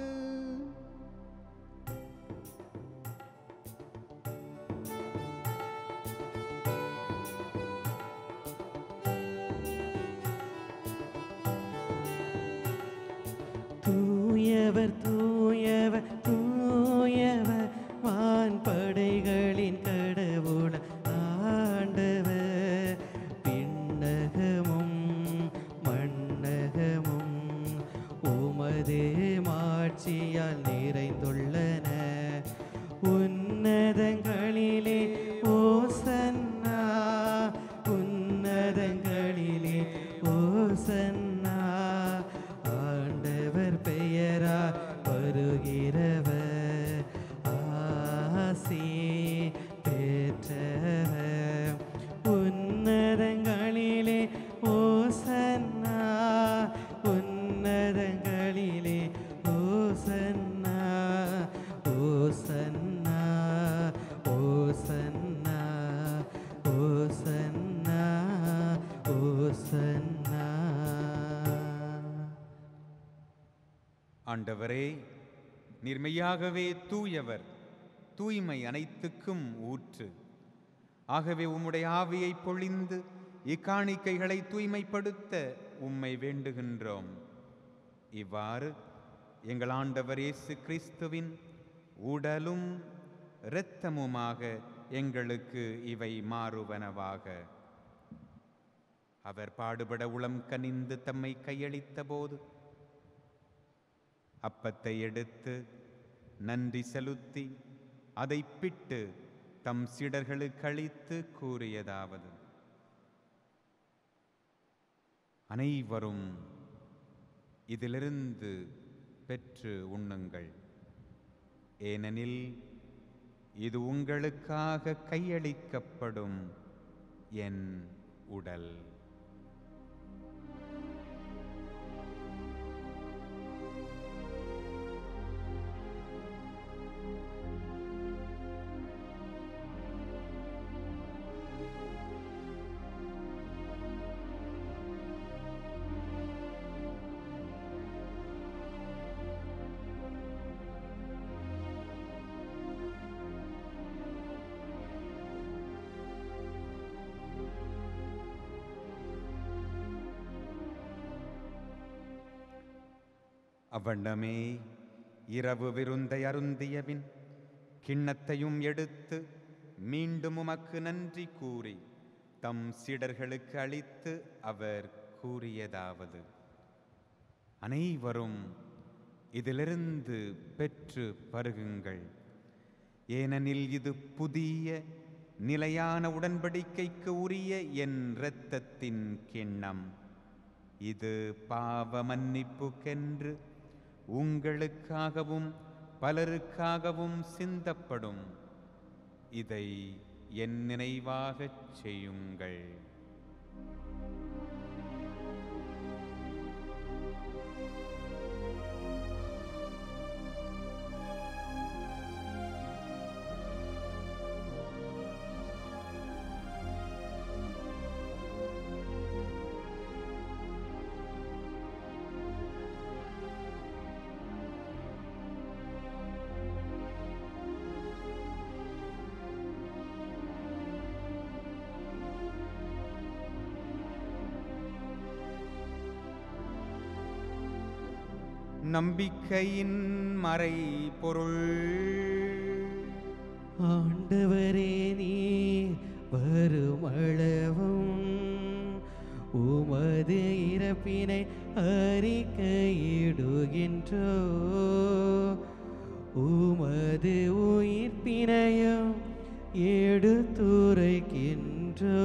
தூயவர் தூயவர் தூயவர் வான் படைகளின் கடவுள் ஆண்டவர் பின்னகமும் மண்ணகமும் உமது மாட்சியால் நிறைந்துள்ளன உன்னதங்களில் ஆண்டவரே நீர் மெய்யாகவே தூயவர் தூய்மை அனைத்துக்கும் ஊற்று ஆகவே உம்முடைய ஆவியை பொழிந்து இக்காணிக்கைகளை தூய்மைப்படுத்த உம்மை வேண்டுகின்றோம் இவ்வாறு எங்கள் ஆண்டவர் இயேசு கிறிஸ்துவின் உடலும் இரத்தமுமாக எங்களுக்கு இவை மாறுவனவாக அவர் பாடுபட உளம் கனிந்து தம்மை கையளித்த போது அப்பத்தை எடுத்து நன்றி செலுத்தி அதை பிட்டு தம் சீடர்களுக்கு அளித்து கூறியதாவது அனைவரும் இதிலிருந்து பெற்று உண்ணுங்கள் ஏனெனில் இது உங்களுக்காக கையளிக்கப்படும் என் உடல் அவ்வண்ணமே இரவு விருந்தை அருந்தியபின் கிண்ணத்தையும் எடுத்து மீண்டும் உமக்கு நன்றி கூறி தம் சீடர்களுக்கு அளித்து அவர் கூறியதாவது அனைவரும் இதிலிருந்து பெற்று பருகுங்கள் ஏனெனில் இது புதிய நிலையான உடன்படிக்கைக்கு உரிய என் இரத்தத்தின் கிண்ணம் இது பாவ மன்னிப்புக்கென்று உங்களுக்காகவும் பலருக்காகவும் சிந்தப்படும் இதை என் நினைவாகச் செய்யுங்கள் நம்பிக்கையின் மறை பொருள் ஆண்டவரே நீ வருமளவும் உமது இறப்பினை அறிக்கையிடுகின்றோ உமது உயிர்ப்பினையும் எடுத்துரைக்கின்றோ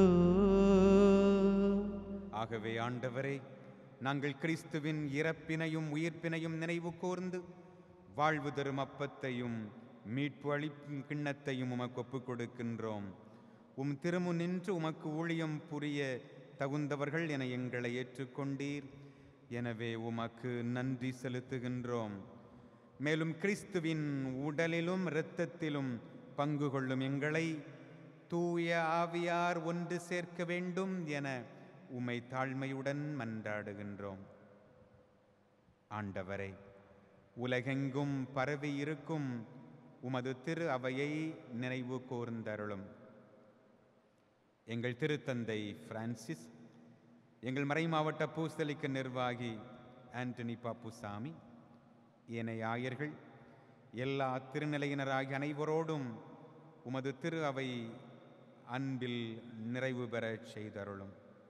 ஆகவே ஆண்டவரே நாங்கள் கிறிஸ்துவின் இறப்பினையும் உயிர்ப்பினையும் நினைவு கூர்ந்து வாழ்வு தரும் அப்பத்தையும் மீட்பு அளிக்கும் கிண்ணத்தையும் உமக்கு ஒப்புக் கொடுக்கின்றோம் உம் திருமு நின்று உமக்கு ஊழியம் புரிய தகுந்தவர்கள் என எங்களை ஏற்றுக்கொண்டீர் எனவே உமக்கு நன்றி செலுத்துகின்றோம் மேலும் கிறிஸ்துவின் உடலிலும் இரத்தத்திலும் பங்கு கொள்ளும் எங்களை தூய ஆவியார் ஒன்று சேர்க்க வேண்டும் என உம்மை தாழ்மையுடன் மன்றாடுகின்றோம் ஆண்டவரே உலகெங்கும் பரவி இருக்கும் உமது திரு அவையை நினைவு கூர்ந்தருளும் எங்கள் திருத்தந்தை பிரான்சிஸ் எங்கள் மறைமாவட்ட பூசலிக்க நிர்வாகி ஆண்டனி பாப்புசாமி ஏனைய ஆயர்கள் எல்லா திருநிலையினராகிய அனைவரோடும் உமது திரு அவை அன்பில் நிறைவு பெறச் செய்தருளும்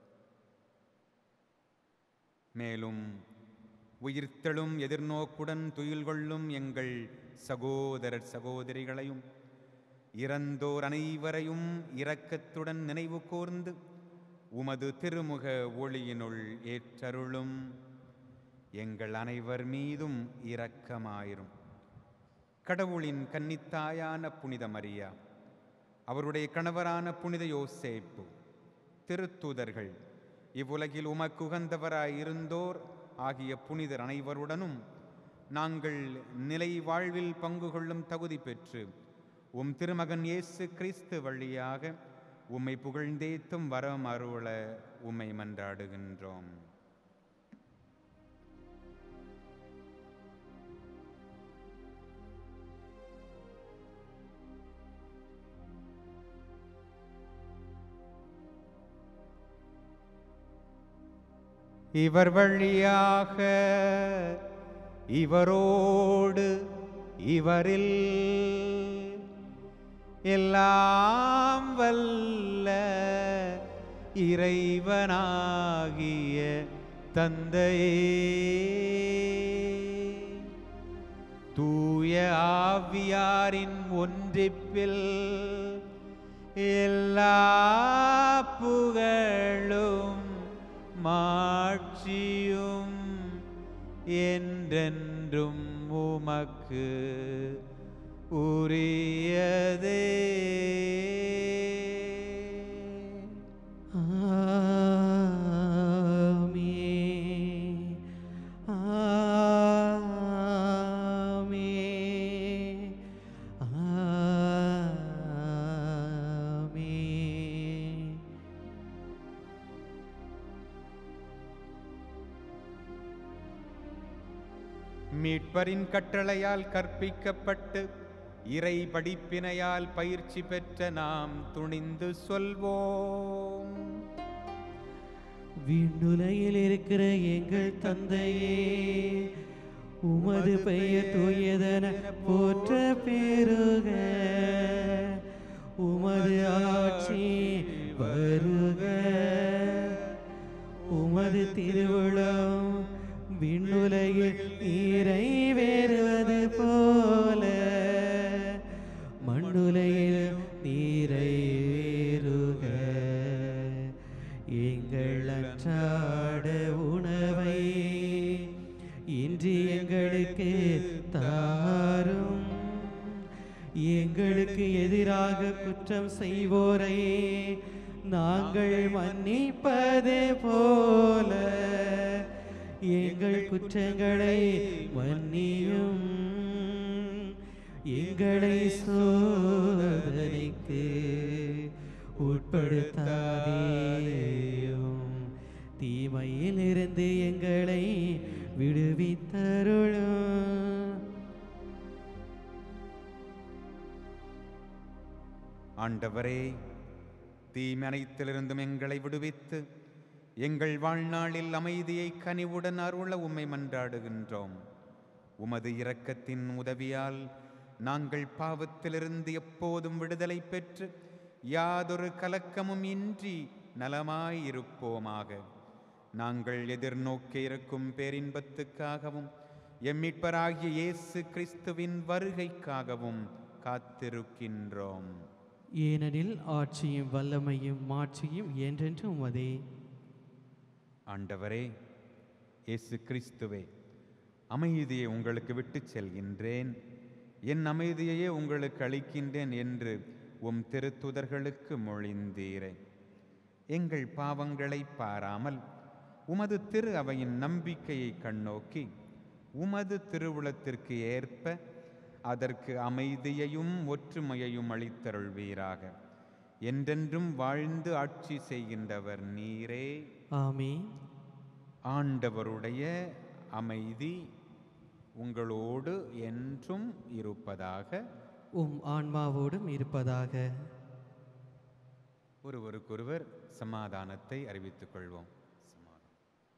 மேலும் உயிர்த்தெழும் எதிர்நோக்குடன் துயில் கொள்ளும் எங்கள் சகோதரர் சகோதரிகளையும் இறந்தோர் அனைவரையும் இரக்கத்துடன் நினைவு கூர்ந்து உமது திருமுக ஒளியினுள் ஏற்றருளும் எங்கள் அனைவர் மீதும் இரக்கமாயிரும் கடவுளின் கன்னித்தாயான புனித மரியா அவருடைய கணவரான புனித யோசேப்பு திருத்தூதர்கள் இவ்வுலகில் உமக்கு உகந்தவராய் இருந்தோர் ஆகிய புனிதர் அனைவருடனும் நாங்கள் நிலை வாழ்வில் பங்கு கொள்ளும் தகுதி பெற்று உம் திருமகன் இயேசு கிறிஸ்து வழியாக உம்மை புகழ்ந்தேத்தும் வரம் அருள உம்மை மன்றாடுகின்றோம் இவர் வழியாக இவரோடு இவரில் எல்லாம் வல்ல இறைவனாகிய தந்தையே தூய ஆவியாரின் ஒன்றிப்பில் எல்லா புகழும் மாட்சியும் என்றென்றும் உமக்கு உரியதே ஆமென். ஆமென். ஆமென். மீட்பரின் கட்டளையால் கற்பிக்கப்பட்டு இறை படிப்பினையால் பயிற்சி பெற்ற நாம் துணிந்து சொல்வோம் விண்ணுலகில் இருக்கிற எங்கள் தந்தையே உமது பெயர் தூயதென போற்ற பெருக உமது ஆட்சி வருக உமது திருவுளம் விண்ணுலகில் நிறைவேறுவது போல மண்ணுலகில் நிறைவேறுக எங்கள் அன்றாட உணவை இன்று எங்களுக்கு தாரும் எங்களுக்கு எதிராக குற்றம் செய்வோரை நாங்கள் மன்னிப்பது போல எங்கள் குற்றங்களை மன்னியும் எங்களை சோதனைக்கு உட்படுத்தாதேயும் தீமையிலிருந்து எங்களை விடுவித்தருளும் ஆண்டவரே தீமனைத்திலிருந்தும் எங்களை விடுவித்து எங்கள் வாழ்நாளில் அமைதியை கனிவுடன் அருள உம்மை மன்றாடுகின்றோம் உமது இரக்கத்தின் உதவியால் நாங்கள் பாவத்திலிருந்து எப்போதும் விடுதலை பெற்று யாதொரு கலக்கமும் இன்றி நலமாயிருப்போமாக நாங்கள் எதிர்நோக்க இருக்கும் பேரின்பத்துக்காகவும் எம்மிட்பராகிய இயேசு கிறிஸ்துவின் வருகைக்காகவும் காத்திருக்கின்றோம் ஏனெனில் ஆட்சியும் வல்லமையும் மாட்சியும் என்றென்றும் உமதே ஆண்டவரே இயேசு கிறிஸ்துவே அமைதியை உங்களுக்கு விட்டுச் செல்கின்றேன் என் அமைதியையே உங்களுக்கு அளிக்கின்றேன் என்று உம் திருத்துதர்களுக்கு மொழிந்தீரே எங்கள் பாவங்களை பாராமல் உமது திரு அவையின் நம்பிக்கையை கண்ணோக்கி உமது திருவுளத்திற்கு ஏற்ப அதற்கு அமைதியையும் ஒற்றுமையையும் அளித்தருள்வீராக என்றென்றும் வாழ்ந்து ஆட்சி செய்கின்றவர் நீரே ஆமென் ஆண்டவருடைய அமைதி உங்களோடு என்றும் இருப்பதாக உம் ஆன்மாவோடும் இருப்பதாக ஒருவருக்கொருவர் சமாதானத்தை அறிவித்துக் கொள்வோம் சமாதானம்.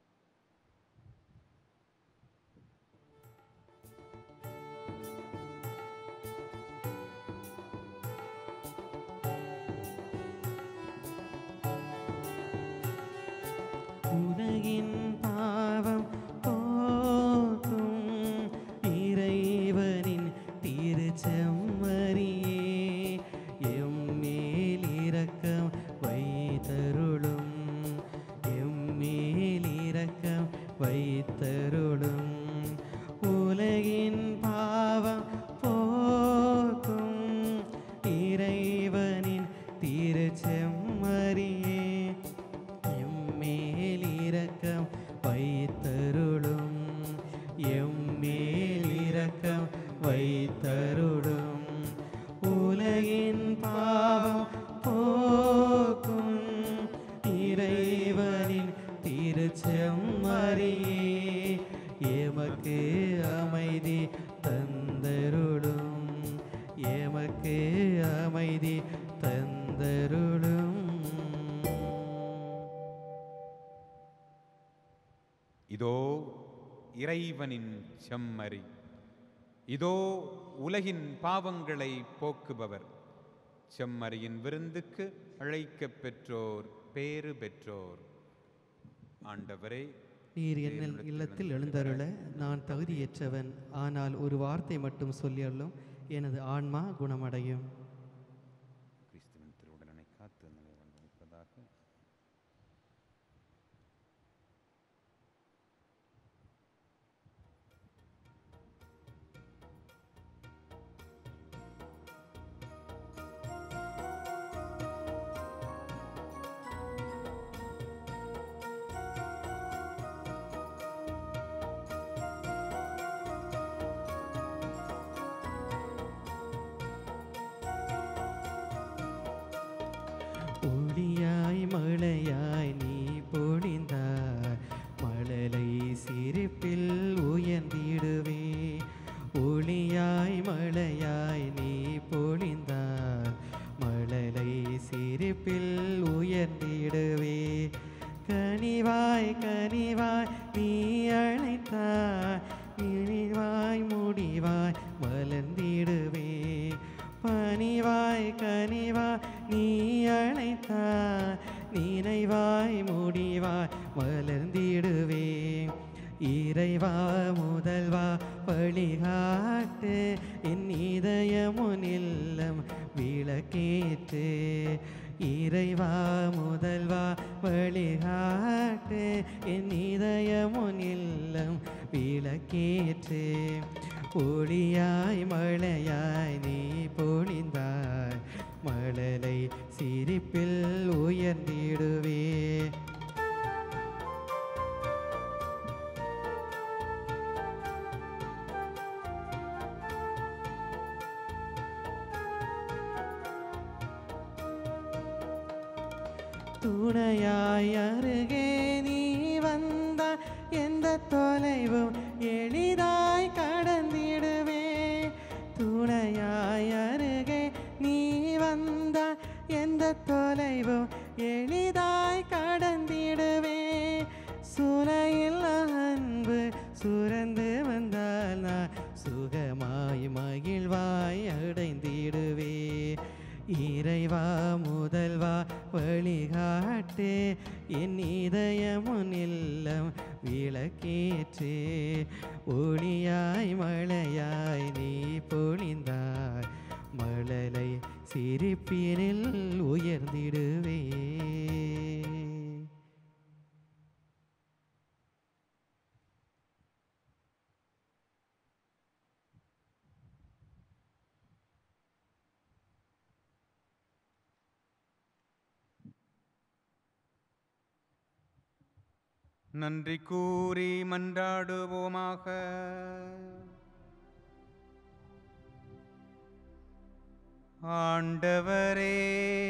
உலகின் பாவம் போக்கும் இறைவனின் திருச்செம்மறியே எம்மேல் இரக்கம் வைத்தருளும் எம்மேல் இரக்கம் வைத்தருளும் உலகின் பாவம் போக்கும் இறைவனின் திருச்செம்மறியே எம்மேல் இரக்கம் வைத்தருளும் எம்மேல் இரக்கம் வைத்தருளும் உலகின் பாவம் போக்கும் இறைவனின் திருச்செம்மறியே எமக்கு அமைதி தந்தருளும் எமக்கு அமைதி தந்தருளும் இறைவனின் செம்மறி இதோ உலகின் பாவங்களை போக்குபவர் செம்மறியின் விருந்துக்கு அழைக்கப் பெற்றோர் பேறு பெற்றோர் ஆண்டவரே நீர் என்ன இல்லத்தில் எழுந்தருள நான் தகுதியற்றவன் ஆனால் ஒரு வார்த்தை மட்டும் சொல்லியள்ளும் எனது ஆன்மா குணமடையும் கிறிஸ்துவின் திருவுடனை காத்து நம்மை வழிநடத்துவதாக ஒளியாய் மழையாய் நீ பொழிந்தாய் மழலை சிரிப்பில் உயர்ந்திடுவே ஒளியாய் மழையாய் நீ பொழிந்தாய் மழலை சிரிப்பில் உயர்ந்திடுவே கனிவாய் கனிவாய் நீ அழைத்தாய் இனிவாய் முடிவாய் மலர்ந்திடுவே பணிவாய் கனிவாய் நீ அழைத்தாய் நினைவாய் முடிவாய் மலர்ந்திடுவே இறைவா முதல்வா வழிகாட்டு என் இதயமுனில்லம் விளக்கேற்று இறைவா முதல்வா வழிகாட்டு என் இதயமுனில்லம் விளக்கேற்று ஒளியாய் மழையாய் நீ பொழிந்தாய் மழலை சிரிப்பில் உயர்ந்திடுவே துணையாய் அருகே நீ வந்த எந்த தொலைவும் எளிதாய் கடந்திடுவே துணையாய் அருகே நீ வந்த எந்த தொலைவும் எளிதாய் கடந்திடுவே சுனையில் அன்பு சுரந்து வந்தால் நான் சுகமாய் மகிழ்வாய் அடைந்திடுவே இறைவா முதல்வா வழிகாட்டு என் இதயமுனில்லம் விளக்கேற்று ஒளியாய் மழையாய் நீ பொழிந்தாய் மழலை சிரிப்பினில் உயர்ந்திடுவே நன்றி கூறி மன்றாடுவோமாக ஆண்டவரே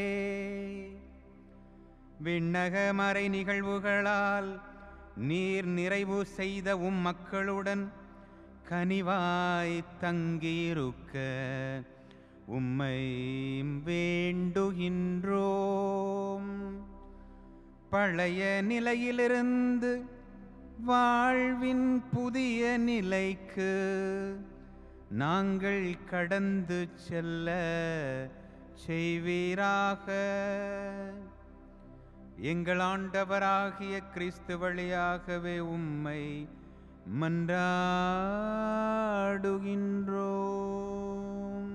விண்ணக மறை நிகழ்வுகளால் நீர் நிறைவு செய்த உம் மக்களுடன் கனிவாய் தங்கியிருக்க உம்மை வேண்டுகின்றோம் பழைய நிலையிலிருந்து வாழ்வின் புதிய நிலைக்கு நாங்கள் கடந்து செல்ல செய்வீராக எங்கள் ஆண்டவராகிய கிறிஸ்து வழியாகவே உம்மை மன்றாடுகின்றோம்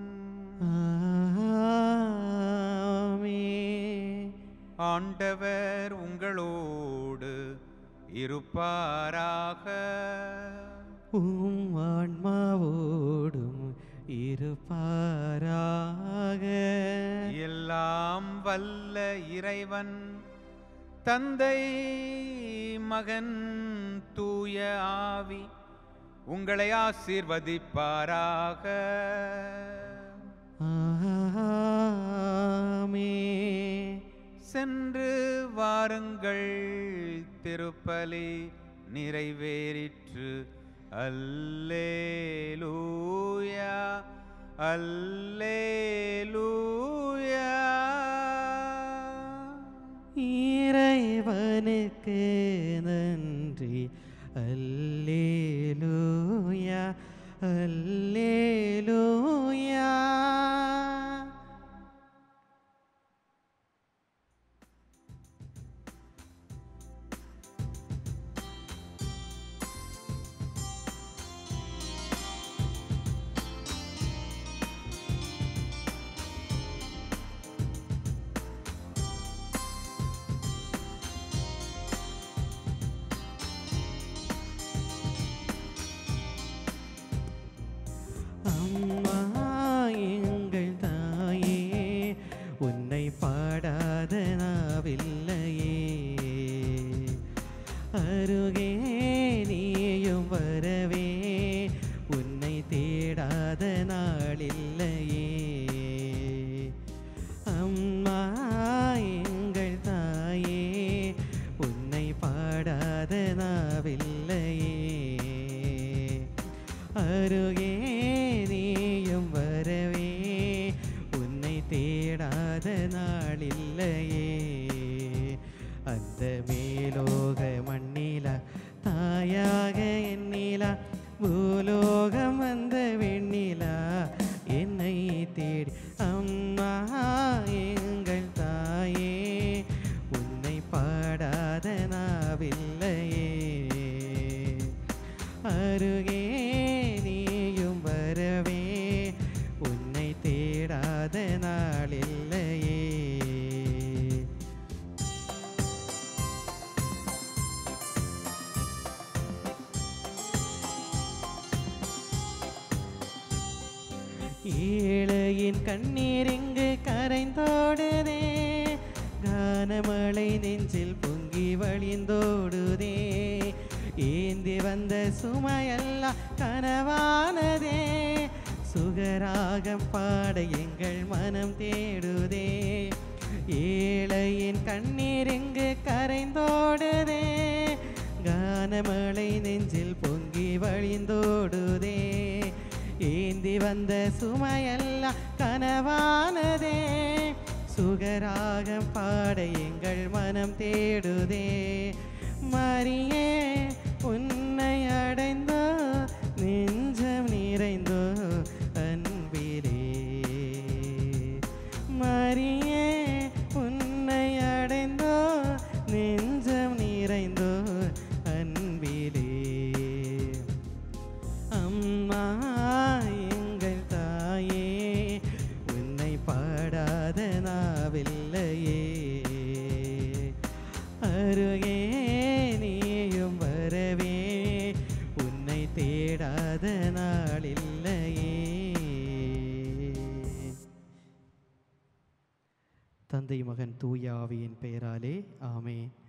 ஆமென். ஆண்டவர் உங்களோடு இருப்பாராக உம் ஆன்மாவோடும் இருப்பாராக எல்லாம் வல்ல இறைவன் தந்தை மகன் தூய ஆவி உங்களை ஆசீர்வதிப்பாராக ஆமென். சென்று வாருங்கள் திருப்பலி நிறைவேறிற்று அல்லேலூயா அல்லேலூயா இறைவனுக்கு நன்றி அல்லேலூயா அம்மா எங்கள் தாயே உன்னை பாடாத நாவில்லையே அருகே நீயும் வரவே உன்னை தேடாத நாளில்லையே அம்மா எங்கள் தாயே உன்னை பாடாத நாவில்லையே அருகே நீயும் வரவே உன்னை தேடாத நாளில்லையே அந்த மேலோக மண்ணில தாயாக எண்ணிலா பூலோகம் வந்த வெண்ணிலா என்னை தேடி அம்மா எங்கள் தாயே உன்னை பாடாத நாவில்லையே அருகே நீயும் வரவே உன்னை தேடாத நாளில்லையே ஏழையின் கண்ணீர் இங்கு கரைந்தோடுதே கானமழை நெஞ்சில் பொங்கி வழிந்தோடுதே ஏந்தி வந்த சுமையெல்லாம் கனவானதே சுகராகம் பாட எங்கள் மனம் தேடுதே ஏழையின் கண்ணீர் இங்கு கரைந்தோடுதே கானமழை நெஞ்சில் பொங்கி வழிந்தோடுதே ஏந்தி வந்த சுமையெல்லாம் கனவானதே சுகராகம் பாட எங்கள் மனம் தேடுதே மரியே உன்னை அடைந்தோ நெஞ்சம் நிறைந்தோ அன்பிலே மரியே உன்னை அடைந்தோ நெஞ்சம் நிறைந்தோ அன்பிலே அம்மா எங்கள் தாயே உன்னை பாடாத நாவில்லையே அருகே நீயும் வரவே உன்னை தேடாத நாளில்லையே தந்தை மகன் தூய ஆவியின் பெயராலே ஆமென்